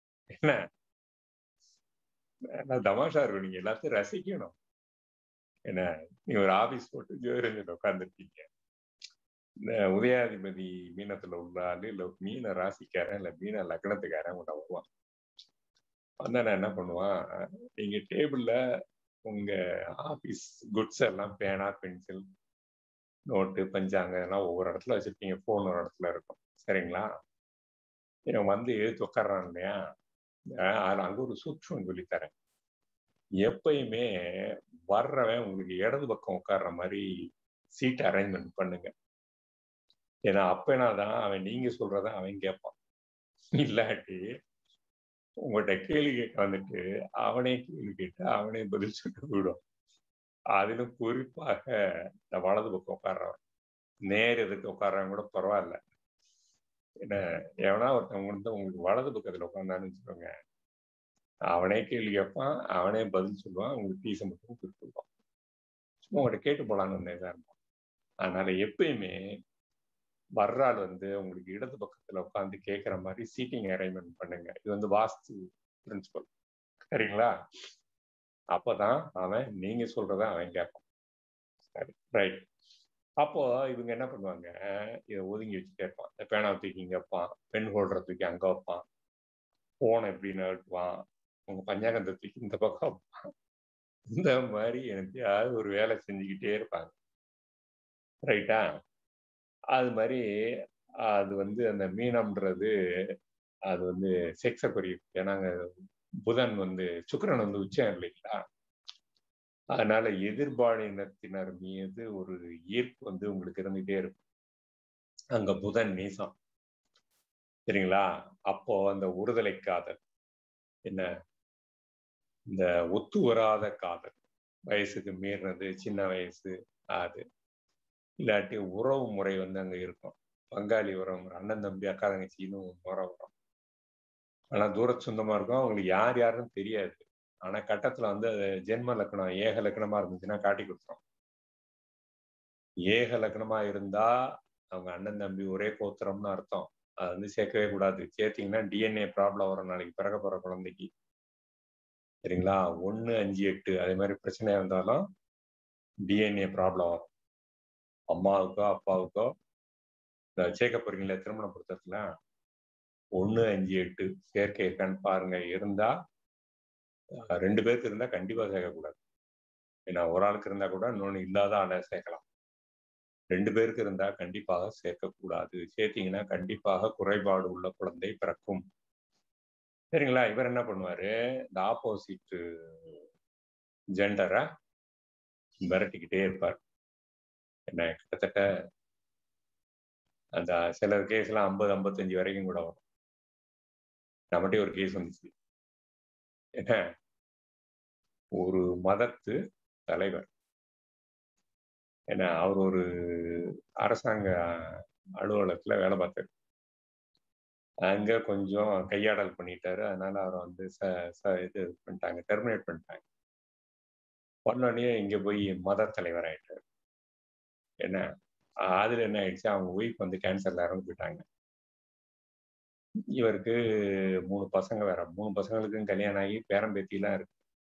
என்ன தமாஷா இருக்கும் நீங்க எல்லாத்தையும் ரசிக்கணும் என்ன நீங்க ஒரு ஆபீஸ் போட்டு ஜோதிரஞ்சன் உட்காந்துருக்கீங்க இந்த உதயாதிபதி மீனத்துல உள்ள ஆளு இல்ல மீன ராசிக்காரன் இல்ல மீன லக்னத்துக்காரன் உள்ள வருவான் வந்தா நான் என்ன பண்ணுவான் நீங்க டேபிள்ல உங்க ஆபீஸ் குட்ஸ் எல்லாம் பேனா பென்சில் நோட்டு பஞ்சாங்க எல்லாம் ஒவ்வொரு இடத்துல வச்சிருக்கீங்க ஃபோன் ஒரு இடத்துல இருக்கும் சரிங்களா இவன் வந்து எழுத்து உட்காடுறான் இல்லையா அதில் அங்கே ஒரு சூட்சம் சொல்லித்தரேன் எப்பயுமே வர்றவன் உங்களுக்கு இடது பக்கம் உட்கார்ற மாதிரி சீட் அரேஞ்ச்மெண்ட் பண்ணுங்க ஏன்னா அப்பனா தான் அவன் நீங்க சொல்றத அவன் கேட்பான் இல்லாட்டி உங்கள்கிட்ட கேள்வி கேட்க வந்துட்டு அவனே கேள்வி கேட்டு அவனே பதில் சொல்லிட்டு போயிடும் அதிலும் குறிப்பாக இந்த வலது பக்கம் உட்கார்றவன் நேர் எதுக்கு உட்கார்றவன் கூட பரவாயில்ல என்ன எவனா ஒருத்தவங்க வந்து உங்களுக்கு வலது பக்கத்துல உட்காந்தான்னு வச்சுக்கோங்க அவனே கேள்வி கேட்பான் அவனே பதில் சொல்லுவான் உங்களுக்கு பீஸை மட்டும் கொடுத்துருவான் சும்மா உங்கள்கிட்ட கேட்டு போலான்னு தான் இருப்பான் அதனால எப்பயுமே வர்றாள் வந்து உங்களுக்கு இடது பக்கத்துல உட்காந்து கேட்குற மாதிரி சீட்டிங் அரேஞ்ச்மெண்ட் பண்ணுங்க இது வந்து வாஸ்து பிரின்சிபல் சரிங்களா அப்பதான் அவன் நீங்க சொல்றத அவன் கேட்பான் சரி ரைட் அப்போ இவங்க என்ன பண்ணுவாங்க இதை ஒதுங்கி வச்சுட்டே இருப்பான் இந்த பேனா தூக்கி இங்க வைப்பான் பென் ஹோல்டரை தூக்கி அங்க வைப்பான் போனை எப்படி நட்டுவான் உங்க பஞ்சாங்கந்தத்துக்கு இந்த பக்கம் இந்த மாதிரி எனக்கையாவது ஒரு வேலை செஞ்சுக்கிட்டே இருப்பாங்க ரைட்டா அது மாதிரி அது வந்து அந்த மீனம்ன்றது அது வந்து செக்ஸை குறியும் ஏன்னாங்க புதன் வந்து சுக்கரன் வந்து உச்சம் இல்லைங்களா அதனால எதிர்பாலினத்தினர் மீது ஒரு ஈர்ப்பு வந்து உங்களுக்கு இருந்துகிட்டே இருக்கும் அங்க புதன் நீசம் சரிங்களா அப்போ அந்த ஒருதலை காதல் என்ன இந்த ஒத்து வராத காதல் வயசுக்கு மீறினது சின்ன வயசு அது இல்லாட்டி உறவு முறை வந்து அங்க இருக்கும் பங்காளி உறவு முறை அண்ணன் தம்பி அக்கா தங்கச்சின்னு முறை வரும் ஆனா தூர சொந்தமா இருக்கும் அவங்களுக்கு யார் யாருன்னு தெரியாது ஆனா கட்டத்துல வந்து அது ஜென்ம லக்கணம் ஏக லக்கணமா இருந்துச்சுன்னா காட்டி கொடுத்துரும் ஏக லக்கணமா இருந்தா அவங்க அண்ணன் தம்பி ஒரே கோத்திரம்னு அர்த்தம் அது வந்து சேர்க்கவே கூடாது சேர்த்தீங்கன்னா டிஎன்ஏ ப்ராப்ளம் வரும் நாளைக்கு பிறக்க போற குழந்தைக்கு சரிங்களா ஒன்று அஞ்சு எட்டு அதே மாதிரி பிரச்சனை இருந்தாலும் டிஎன்ஏ ப்ராப்ளம் வரும் அம்மாவுக்கோ அப்பாவுக்கோ இந்த சேர்க்க போறீங்களே திருமண பொருத்தத்துல ஒன்று அஞ்சு எட்டு சேர்க்கை இருக்கான்னு பாருங்க இருந்தா ரெண்டு பேருக்கு இருந்தா கண்டிப்பா சேர்க்கக்கூடாது ஏன்னா ஒரு ஆளுக்கு இருந்தா கூட இன்னொன்று இல்லாத ஆளை சேர்க்கலாம் ரெண்டு பேருக்கு இருந்தா கண்டிப்பாக சேர்க்கக்கூடாது சேர்த்தீங்கன்னா கண்டிப்பாக குறைபாடு உள்ள குழந்தை பிறக்கும் சரிங்களா இவர் என்ன பண்ணுவாரு இந்த ஆப்போசிட் ஜெண்டரை மிரட்டிக்கிட்டே இருப்பார் என்ன கிட்டத்தட்ட அந்த சில கேஸ்லாம் ஐம்பது ஐம்பத்தஞ்சு வரைக்கும் கூட வரும் நம்மகிட்டே ஒரு கேஸ் வந்துச்சு என்ன ஒரு மதத்து தலைவர் என்ன அவர் ஒரு அரசாங்க அலுவலகத்துல வேலை பார்த்தாரு அங்க கொஞ்சம் கையாடல் பண்ணிட்டாரு அதனால அவரை வந்து ச ச இது பண்ணிட்டாங்க டெர்மினேட் பண்ணிட்டாங்க பண்ணோடனே இங்க போய் மத தலைவர் ஆயிட்டாரு என்ன அதுல என்ன ஆயிடுச்சு அவங்க ஒய்ஃப் வந்து கேன்சர்ல இறந்து போயிட்டாங்க இவருக்கு மூணு பசங்க வேற மூணு பசங்களுக்கும் கல்யாணம் ஆகி பேரம்பேத்திலாம் இருக்கு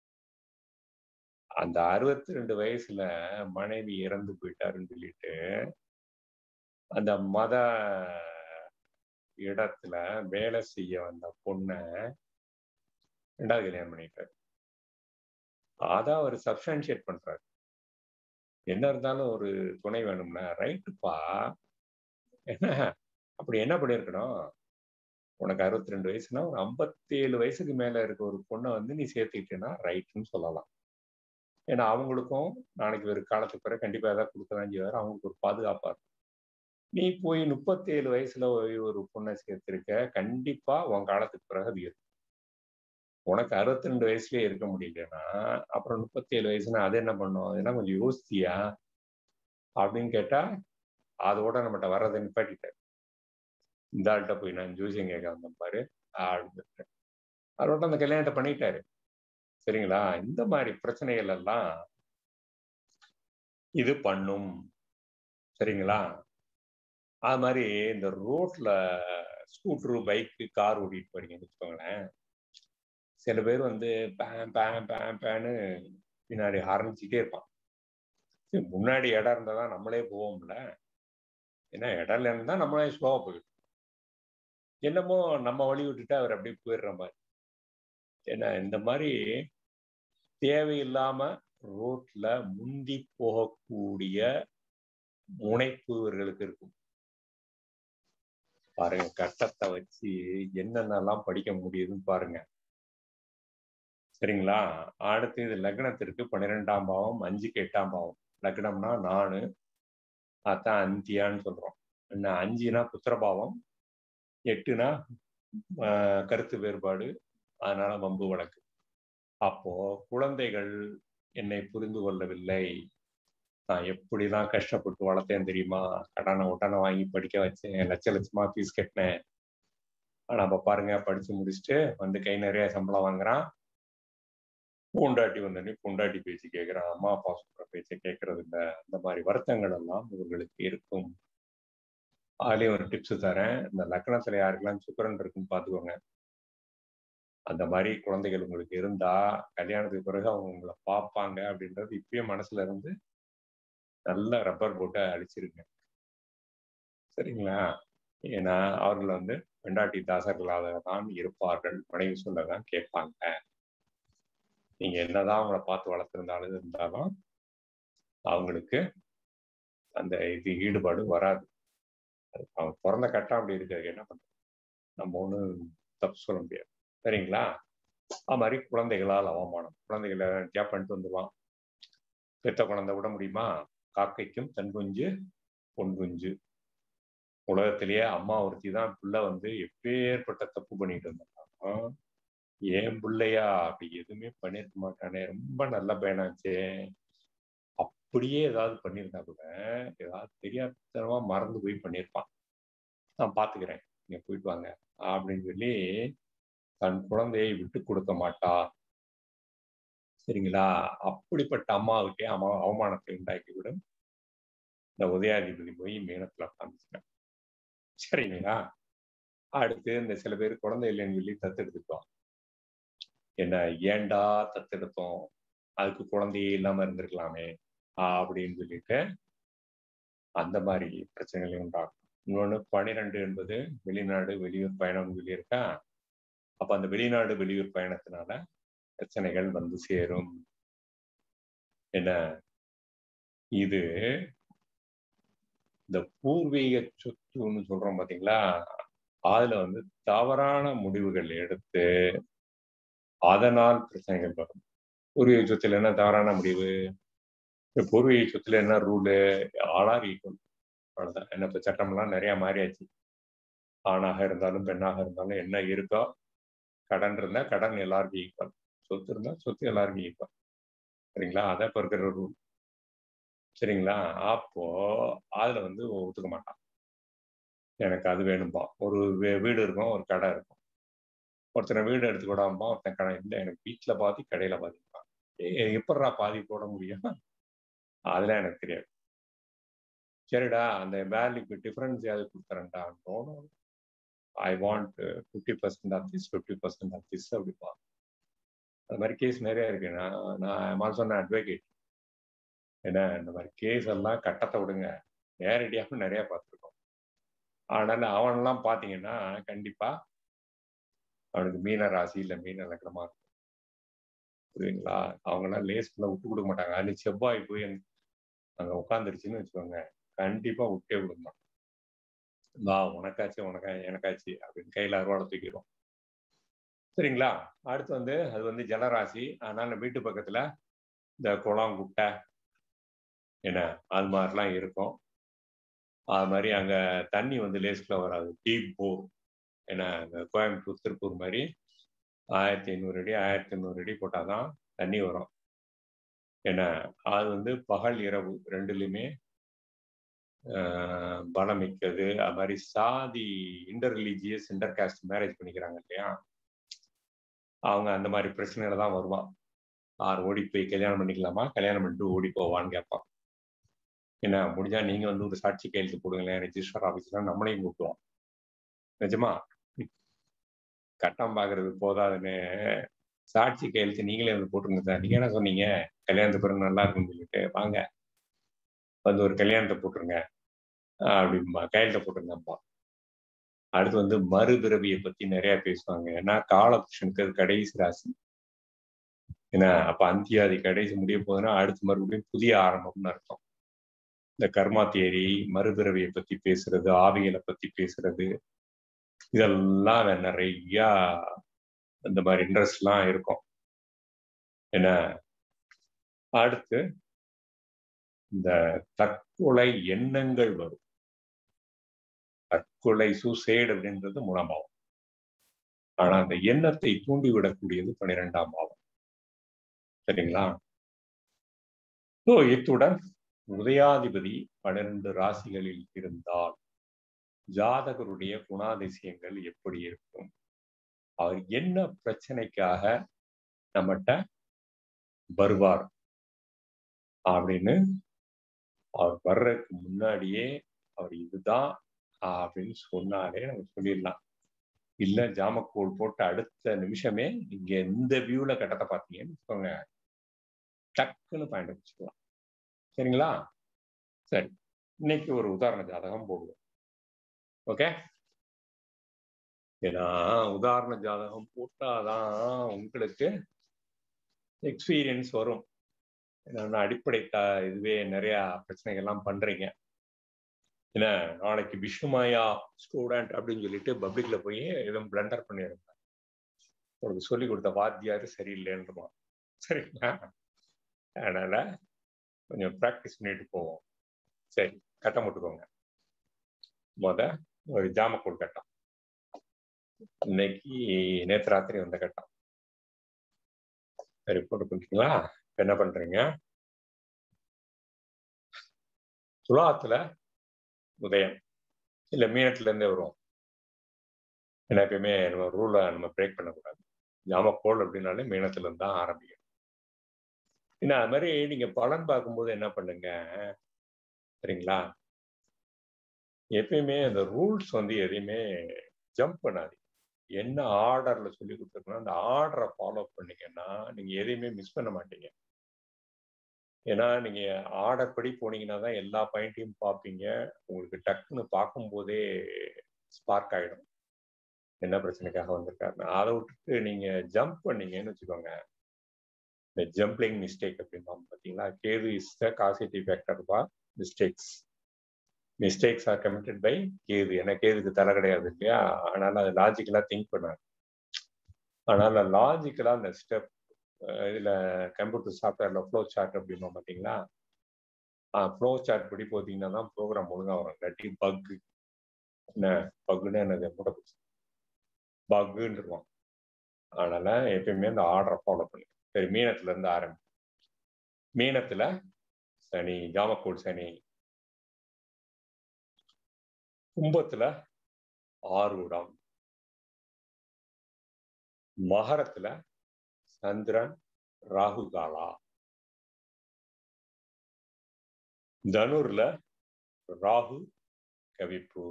அந்த அறுபத்தி ரெண்டு வயசுல மனைவி இறந்து போயிட்டாருன்னு சொல்லிட்டு அந்த மத இடத்துல வேலை செய்ய வந்த பொண்ணை ரெண்டாவது கல்யாணம் பண்ணிட்டாரு அதான் அவர் சப்ஸ்டான்ஷியேட் பண்றாரு என்ன இருந்தாலும் ஒரு துணை வேணும்னா ரைட்டுப்பா என்ன அப்படி என்ன பண்ணிருக்கணும் உனக்கு அறுபத்தி ரெண்டு வயசுனா ஒரு ஐம்பத்தி ஏழு வயசுக்கு மேல இருக்க ஒரு பொண்ணை வந்து நீ சேர்த்துக்கிட்டேன்னா ரைட்டுன்னு சொல்லலாம் ஏன்னா அவங்களுக்கும் நாளைக்கு ஒரு காலத்துக்கு பிறகு கண்டிப்பா ஏதாவது கொடுக்க வேண்டியவர் அவங்களுக்கு ஒரு பாதுகாப்பா இருக்கும் நீ போய் முப்பத்தி ஏழு வயசுல ஒரு பொண்ணை சேர்த்திருக்க கண்டிப்பா உன் காலத்துக்கு பிறகு அது இருக்கும் உனக்கு அறுபத்தி ரெண்டு வயசுலயே இருக்க முடியலன்னா அப்புறம் முப்பத்தி ஏழு வயசுனா அது என்ன பண்ணும் அதெல்லாம் கொஞ்சம் யோசித்தியா அப்படின்னு கேட்டா அதோட நம்மகிட்ட வர்றதை நிப்பாட்டிட்டார் இந்த ஆள்கிட்ட போய் நான் ஜோசியம் கேட்க வந்தேன் பாரு அப்படின்னு அதோட அந்த கல்யாணத்தை பண்ணிட்டாரு சரிங்களா இந்த மாதிரி பிரச்சனைகள் எல்லாம் இது பண்ணும் சரிங்களா அது மாதிரி இந்த ரோட்ல ஸ்கூட்ரு பைக்கு கார் ஓட்டிட்டு போறீங்கன்னு வச்சுக்கோங்களேன் சில பேர் வந்து பேன் பேன் பேன் பேன்னு பின்னாடி ஆரம்பிச்சுட்டே இருப்பான் முன்னாடி இடம் இருந்தால் தான் நம்மளே போவோம்ல ஏன்னா இடம் இருந்தால் நம்மளே ஸ்லோவாக போயிடும் என்னமோ நம்ம வழி விட்டுட்டு அவர் அப்படியே போயிடுற மாதிரி ஏன்னா இந்த மாதிரி தேவையில்லாம ரோட்ல முந்தி போகக்கூடிய முனைப்பு இவர்களுக்கு இருக்கும் பாருங்க கட்டத்தை வச்சு என்னென்னலாம் படிக்க முடியுதுன்னு பாருங்க சரிங்களா அடுத்து இது லக்னத்திற்கு பன்னிரெண்டாம் பாவம் அஞ்சுக்கு எட்டாம் பாவம் லக்னம்னா நானு அதான் அந்தியான்னு சொல்றோம் என்ன அஞ்சுனா புத்திரபாவம் எட்டுனா கருத்து வேறுபாடு அதனால வம்பு வழக்கு அப்போ குழந்தைகள் என்னை புரிந்து கொள்ளவில்லை நான் எப்படிலாம் கஷ்டப்பட்டு வளர்த்தேன் தெரியுமா கடனை உடனே வாங்கி படிக்க வச்சேன் லட்ச லட்சமா ஃபீஸ் கட்டினேன் ஆனா அப்ப பாருங்க படிச்சு முடிச்சுட்டு வந்து கை நிறைய சம்பளம் வாங்குறான் பூண்டாட்டி வந்தோடனே பூண்டாட்டி பேச்சு கேட்கிறான் அம்மா அப்பா சொல்ற பேச்சை கேட்கறது இல்ல அந்த மாதிரி வருத்தங்கள் எல்லாம் இவர்களுக்கு இருக்கும் அதுலயும் ஒரு டிப்ஸ் தரேன் இந்த லக்னத்துல யாருக்கெல்லாம் சுக்கரன் இருக்குன்னு பாத்துக்கோங்க அந்த மாதிரி குழந்தைகள் உங்களுக்கு இருந்தா கல்யாணத்துக்கு பிறகு அவங்க உங்களை பார்ப்பாங்க அப்படின்றது இப்பயும் மனசுல இருந்து நல்ல ரப்பர் போட்டு அழிச்சிருங்க சரிங்களா ஏன்னா அவர்கள் வந்து பெண்டாட்டி தாசர்களாக தான் இருப்பார்கள் மனைவி சொல்லதான் கேட்பாங்க நீங்க என்னதான் அவங்கள பார்த்து வளர்த்துருந்தாலும் இருந்தாலும் அவங்களுக்கு அந்த இது ஈடுபாடு வராது அவன் பிறந்த கட்டம் அப்படி இருக்காது என்ன பண்றது நம்ம ஒன்றும் தப்பு சொல்ல முடியாது சரிங்களா அது மாதிரி குழந்தைகளால் அவமானம் குழந்தைகளை டேப் பண்ணிட்டு வந்துடுவான் பெத்த குழந்தை விட முடியுமா காக்கைக்கும் தன் குஞ்சு பொன் குஞ்சு உலகத்திலேயே அம்மா ஒருத்தி தான் பிள்ளை வந்து எப்பேற்பட்ட தப்பு பண்ணிட்டு இருந்தாங்க ஏன் பிள்ளையா அப்படி எதுவுமே பண்ணிருக்க மாட்டானே ரொம்ப நல்ல பையனாச்சே அப்படியே ஏதாவது பண்ணியிருந்தா கூட ஏதாவது தெரியாதனமா மறந்து போய் பண்ணியிருப்பான் நான் பார்த்துக்கிறேன் நீங்க போயிட்டு வாங்க அப்படின்னு சொல்லி தன் குழந்தையை விட்டு கொடுக்க மாட்டா சரிங்களா அப்படிப்பட்ட அம்மாவுக்கே அம்மா அவமானத்தை உண்டாக்கி விடும் இந்த உதயாதிபதி போய் மீனத்துல உட்காந்துச்சுங்க சரிங்களா அடுத்து இந்த சில பேர் குழந்தை இல்லைன்னு சொல்லி தத்தெடுத்துட்டோம் என்ன ஏண்டா தத்தெடுத்தோம் அதுக்கு குழந்தையே இல்லாம இருந்திருக்கலாமே அப்படின்னு சொல்லிட்டு அந்த மாதிரி பிரச்சனைகளை உண்டாகும் இன்னொன்று பனிரெண்டு என்பது வெளிநாடு வெளியூர் பயணம் சொல்லியிருக்கா அப்ப அந்த வெளிநாடு வெளியூர் பயணத்தினால பிரச்சனைகள் வந்து சேரும் என்ன இது இந்த பூர்வீக சொத்துன்னு சொல்றோம் பாத்தீங்களா அதுல வந்து தவறான முடிவுகள் எடுத்து அதனால் பிரச்சனைகள் வரும் பூர்வீக சொத்துல என்ன தவறான முடிவு பூர்வீக சொத்துல என்ன ரூலு ஆளார் ஈக்குவல் அவ்வளவுதான் என்ன இப்ப சட்டம்லாம் நிறைய மாறியாச்சு ஆணாக இருந்தாலும் பெண்ணாக இருந்தாலும் என்ன இருக்கோ கடன் இருந்தா கடன் எல்லாருக்கும் ஈக்குவல் சொத்து இருந்தா சொத்து எல்லாருக்கும் ஈக்குவல் சரிங்களா அதான் இப்ப இருக்கிற ரூல் சரிங்களா அப்போ அதுல வந்து ஒத்துக்க மாட்டான் எனக்கு அது வேணும்பா ஒரு வீடு இருக்கும் ஒரு கடை இருக்கும் ஒருத்தனை வீடு எடுத்து கூடாம்பா ஒருத்தன் கடை இல்லை எனக்கு வீட்டுல பாதி கடையில பாதிப்பான் ஏ எப்படா பாதி போட முடியும் அதெல்லாம் எனக்கு தெரியாது சரிடா அந்த வேல்யூக்கு டிஃபரன்ஸ் யாவது கொடுத்துறேன்டா நோனும் I want fifty percent of this fifty percent of this அப்படிப்பா அது மாதிரி கேஸ் நிறைய இருக்கு நான் நான் ஆல்சோ நான் அட்வொகேட் ஏன்னா இந்த மாதிரி கேஸ் எல்லாம் கட்டத்தை விடுங்க நேரடியாக நிறைய பார்த்துருக்கோம் அதனால அவனெல்லாம் பார்த்தீங்கன்னா கண்டிப்பா அவனுக்கு மீன ராசி இல்லை மீன லக்னமா இருக்கும் புரியுதுங்களா அவங்களாம் லேஸ்ல விட்டு கொடுக்க மாட்டாங்க அது செவ்வாய் போய் அங்க உட்காந்துருச்சுன்னு வச்சுக்கோங்க கண்டிப்பா விட்டே விடுமா வா உனக்காச்சு உனக்கா எனக்காச்சு அப்படின்னு கையில அறுவாடை தூக்கிடுவோம் சரிங்களா அடுத்து வந்து அது வந்து ஜலராசி அதனால வீட்டு பக்கத்துல இந்த குளம் குட்டை என்ன அது மாதிரிலாம் இருக்கும் அது மாதிரி அங்க தண்ணி வந்து லேஸ்ல வராது டீப் போர் ஏன்னா இந்த கோயம்புத்தூர் திருப்பூர் மாதிரி ஆயிரத்தி ஐநூறு அடி ஆயிரத்தி ஐநூறு அடி போட்டாதான் தண்ணி வரும் ஏன்னா அது வந்து பகல் இரவு ரெண்டுலையுமே பலம் மிக்கது அது மாதிரி சாதி inter religious inter caste marriage பண்ணிக்கிறாங்க இல்லையா அவங்க அந்த மாதிரி பிரச்சனையில தான் வருவான் ஆறு ஓடி போய் கல்யாணம் பண்ணிக்கலாமா கல்யாணம் பண்ணிட்டு ஓடி போவான்னு கேட்பான் என்ன முடிஞ்சா நீங்க வந்து ஒரு சாட்சி கையெழுத்து போடுங்களேன் ரெஜிஸ்டர் ஆஃபீஸ்ல நம்மளையும் கூப்பிடுவோம் நிஜமா கட்டம் பாக்குறது போதாதுன்னு சாட்சி கையெழுத்து நீங்களே வந்து போட்டுருங்க சார் நீங்க என்ன சொன்னீங்க கல்யாணத்து பிறகு நல்லா இருக்கும்னு சொல்லிட்டு வாங்க வந்து ஒரு கல்யாணத்தை போட்டுருங்க அப்படிம்பா கையெழுத்த போட்டுருங்கப்பா அடுத்து வந்து மறுபிறவியை பத்தி நிறைய பேசுவாங்க ஏன்னா காலபுருஷனுக்கு அது கடைசி ராசி ஏன்னா அப்ப அந்தியாதி கடைசி முடிய போகுதுன்னா அடுத்து மறுபடியும் புதிய ஆரம்பம்னு அர்த்தம் இந்த கர்மா தேரி மறுபிறவியை பத்தி பேசுறது ஆவிகளை பத்தி பேசுறது இதெல்லாம் நிறைய இந்த மாதிரி இன்ட்ரெஸ்ட்லாம் இருக்கும் என்ன அடுத்து இந்த தற்கொலை எண்ணங்கள் வரும் தற்கொலை சூசைடு அப்படின்றது மூணாம் பாவம் ஆனா அந்த எண்ணத்தை தூண்டிவிடக்கூடியது பன்னிரெண்டாம் பாவம் சரிங்களா ஸோ இத்துடன் உதயாதிபதி பன்னிரண்டு ராசிகளில் இருந்தால் ஜாதகருடைய குணாதிசயங்கள் எப்படி இருக்கும் அவர் என்ன பிரச்சனைக்காக நம்மகிட்ட வருவார் அப்படின்னு அவர் வர்றதுக்கு முன்னாடியே அவர் இதுதான் அப்படின்னு சொன்னாலே நம்ம சொல்லிடலாம் இல்ல ஜாமக்கோல் போட்டு அடுத்த நிமிஷமே இங்க எந்த வியூல கட்டத்தை பார்த்தீங்கன்னு வச்சுக்கோங்க டக்குன்னு பாயிண்ட் வச்சுக்கலாம் சரிங்களா சரி இன்னைக்கு ஒரு உதாரண ஜாதகம் போடுவோம் ஓகே ஏன்னா உதாரண ஜாதகம் போட்டாதான் உங்களுக்கு எக்ஸ்பீரியன்ஸ் வரும் ஏன்னா அடிப்படை த இதுவே நிறைய பிரச்சனைகள்லாம் பண்றீங்க ஏன்னா நாளைக்கு விஷ்ணுமாயா ஸ்டூடெண்ட் அப்படின்னு சொல்லிட்டு பப்ளிக்ல போய் எதுவும் பிளண்டர் பண்ணியிருந்தேன் உங்களுக்கு சொல்லி கொடுத்த வாத்தியாரு சரியில்லைன்றமா சரிங்களா அதனால கொஞ்சம் ப்ராக்டிஸ் பண்ணிட்டு போவோம் சரி கட்டம் போட்டுக்கோங்க முத ஒரு ஜாமக்கூழ் கட்டம் இன்னைக்கு நேற்று ராத்திரி வந்த கட்டம் சரி போட்டு பண்ணிட்டீங்களா என்ன பண்றீங்க துலாத்துல உதயம் இல்ல மீனத்துல இருந்தே வரும் ஏன்னா எப்பயுமே நம்ம ரூலை நம்ம பிரேக் பண்ணக்கூடாது ஜாமக்கோள் அப்படின்னாலே மீனத்துல இருந்து தான் ஆரம்பிக்கும் ஏன்னா அது மாதிரி நீங்க பலன் பார்க்கும்போது என்ன பண்ணுங்க சரிங்களா எப்பயுமே அந்த ரூல்ஸ் வந்து எதையுமே ஜம்ப் பண்ணாது என்ன ஆர்டர்ல சொல்லி கொடுத்துருக்கணும் அந்த ஆர்டரை ஃபாலோ பண்ணீங்கன்னா நீங்க எதையுமே மிஸ் பண்ண மாட்டீங்க ஏன்னா நீங்க ஆர்டர் படி போனீங்கன்னா தான் எல்லா பாயிண்ட்டையும் பார்ப்பீங்க உங்களுக்கு டக்குன்னு பார்க்கும்போதே ஸ்பார்க் ஆகிடும் என்ன பிரச்சனைக்காக வந்திருக்காருன்னு அதை விட்டுட்டு நீங்க ஜம்ப் பண்ணீங்கன்னு வச்சுக்கோங்க இந்த ஜம்பிளிங் மிஸ்டேக் அப்படின்னா பார்த்தீங்களா Ketu is the causative factor for mistakes mistakes are committed by Ketu ஏன்னா கேதுக்கு தலை கிடையாது இல்லையா அதனால அது லாஜிக்கலாக திங்க் பண்ணாது அதனால லாஜிக்கலாக அந்த ஸ்டெப் இதில் கம்ப்யூட்டர் சாஃப்ட்வேரில் ஃப்ளோ சார்ட் அப்படின்னா பார்த்தீங்களா ஃப்ளோ சார்ட் படி போத்தீங்கன்னா தான் ப்ரோக்ராம் ஒழுங்காக வரும் இல்லாட்டி பக்கு என்ன பக்குன்னு என்னது கூட பக்குன்னு இருக்கும் அதனால எப்பயுமே அந்த ஆர்டரை ஃபாலோ பண்ணி சரி மீனத்துல இருந்து ஆரம்பி மீனத்துல சனி ஜாமக்கூட் சனி கும்பத்துல ஆரூடம் மகரத்துல சந்திரன் ராகு காலா தனுர்ல ராகு கவிப்பு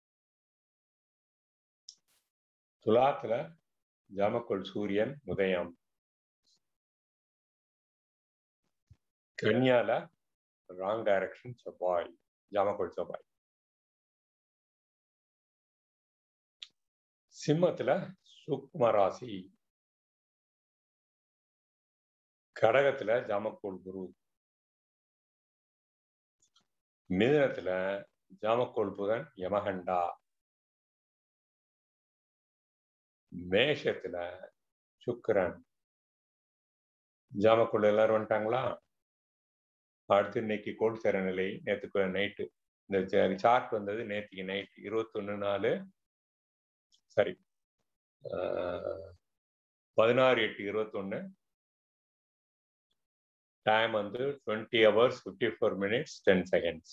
துலாத்துல ஜாமக்கோள் சூரியன் உதயம் கன்யால ராங் டைரக்ஷன் செவ்வாய் ஜாமக்கோள் செவ்வாய் சிம்மத்துல சுக்ம ராசி கடகத்துல ஜாமக்கோள் குரு மிதனத்துல ஜாமக்கோள் புதன் யமகண்டா மேஷத்துல சுக்கரன் ஜாமக்குள்ள எல்லாரும் வந்துட்டாங்களா அடுத்து இன்னைக்கு கோல் சேர நிலை நேற்றுக்கு நைட்டு இந்த சார்ட் வந்தது நேற்றுக்கு நைட் இருபத்தொன்னு நாலு சரி பதினாறு எட்டு இருபத்தொன்னு டைம் வந்து twenty hours fifty four minutes ten seconds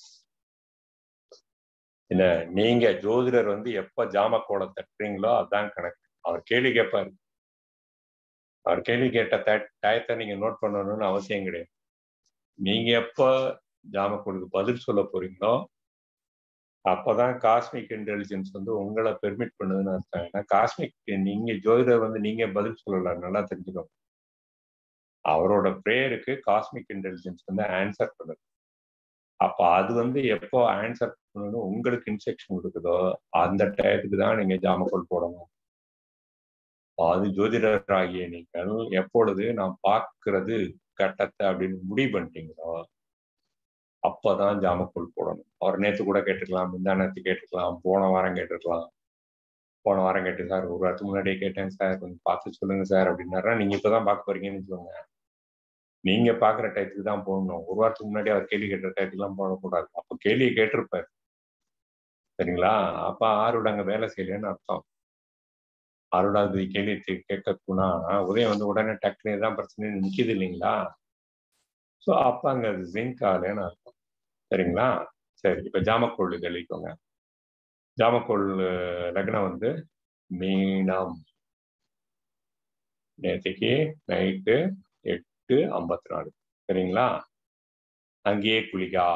என்ன நீங்க ஜோதிடர் வந்து எப்ப ஜாமக்கோளை தட்டுறீங்களோ அதான் கணக்கு அவர் கேள்வி கேட்பாரு அவர் கேள்வி கேட்ட டயத்தை நீங்க நோட் பண்ணணும்னு அவசியம் கிடையாது நீங்க எப்ப ஜாமக்கோளுக்கு பதில் சொல்ல போறீங்களோ அப்பதான் காஸ்மிக் இன்டெலிஜென்ஸ் வந்து உங்களை பெர்மிட் பண்ணுதுன்னு அர்த்தம் ஏன்னா காஸ்மிக் நீங்க ஜோதிடர் வந்து நீங்க பதில் சொல்லலாம் நல்லா தெரிஞ்சுக்கோங்க அவரோட ப்ரேயருக்கு காஸ்மிக் இன்டெலிஜென்ஸ் வந்து ஆன்சர் பண்ணுது அப்ப அது வந்து எப்போ ஆன்சர் பண்ணணும் உங்களுக்கு இன்ஸ்ட்ரக்ஷன் கொடுக்குதோ அந்த டயத்துக்கு தான் நீங்க ஜாமக்கோல் போடணும் அது ஜோதிடர் ஆகிய நீங்கள் எப்பொழுது நான் பார்க்கறது கட்டத்தை அப்படின்னு முடிவு பண்ணிட்டீங்களோ அப்பதான் ஜாமக்கோல் போடணும் அவர் நேற்று கூட கேட்டுக்கலாம் முந்தா நேற்று கேட்டுக்கலாம் போன வாரம் கேட்டுக்கலாம் போன வாரம் கேட்டு சார் ஒரு வாரத்துக்கு முன்னாடியே கேட்டேன் சார் கொஞ்சம் பார்த்து சொல்லுங்க சார் அப்படின்னாரா நீங்க இப்பதான் பார்க்க போறீங்கன்னு சொல்லுங்க நீங்க பாக்குற டயத்துக்கு தான் போடணும் ஒரு வாரத்துக்கு முன்னாடி அவர் கேள்வி கேட்ட டயத்துக்குலாம் போடக்கூடாது அப்போ கேள்வியை கேட்டிருப்பார் சரிங்களா அப்ப ஆரோட அங்க வேலை செய்யலன்னு அர்த்தம் ஆரோடாவது கேள்வி கேட்கக்கூனா உதயம் வந்து உடனே டக்குனு தான் பிரச்சனை நிற்கிது இல்லைங்களா ஸோ அப்ப அங்க அது ஜிங்க் ஆகலன்னு அர்த்தம் சரிங்களா சரி இப்ப ஜாமக்கோள் தெளிக்கோங்க ஜாமக்கோள் லக்னம் வந்து மீனம் நேற்றுக்கு நைட்டு எட்டு ஐம்பத்தி நாலு சரிங்களா அங்கேயே குளிகா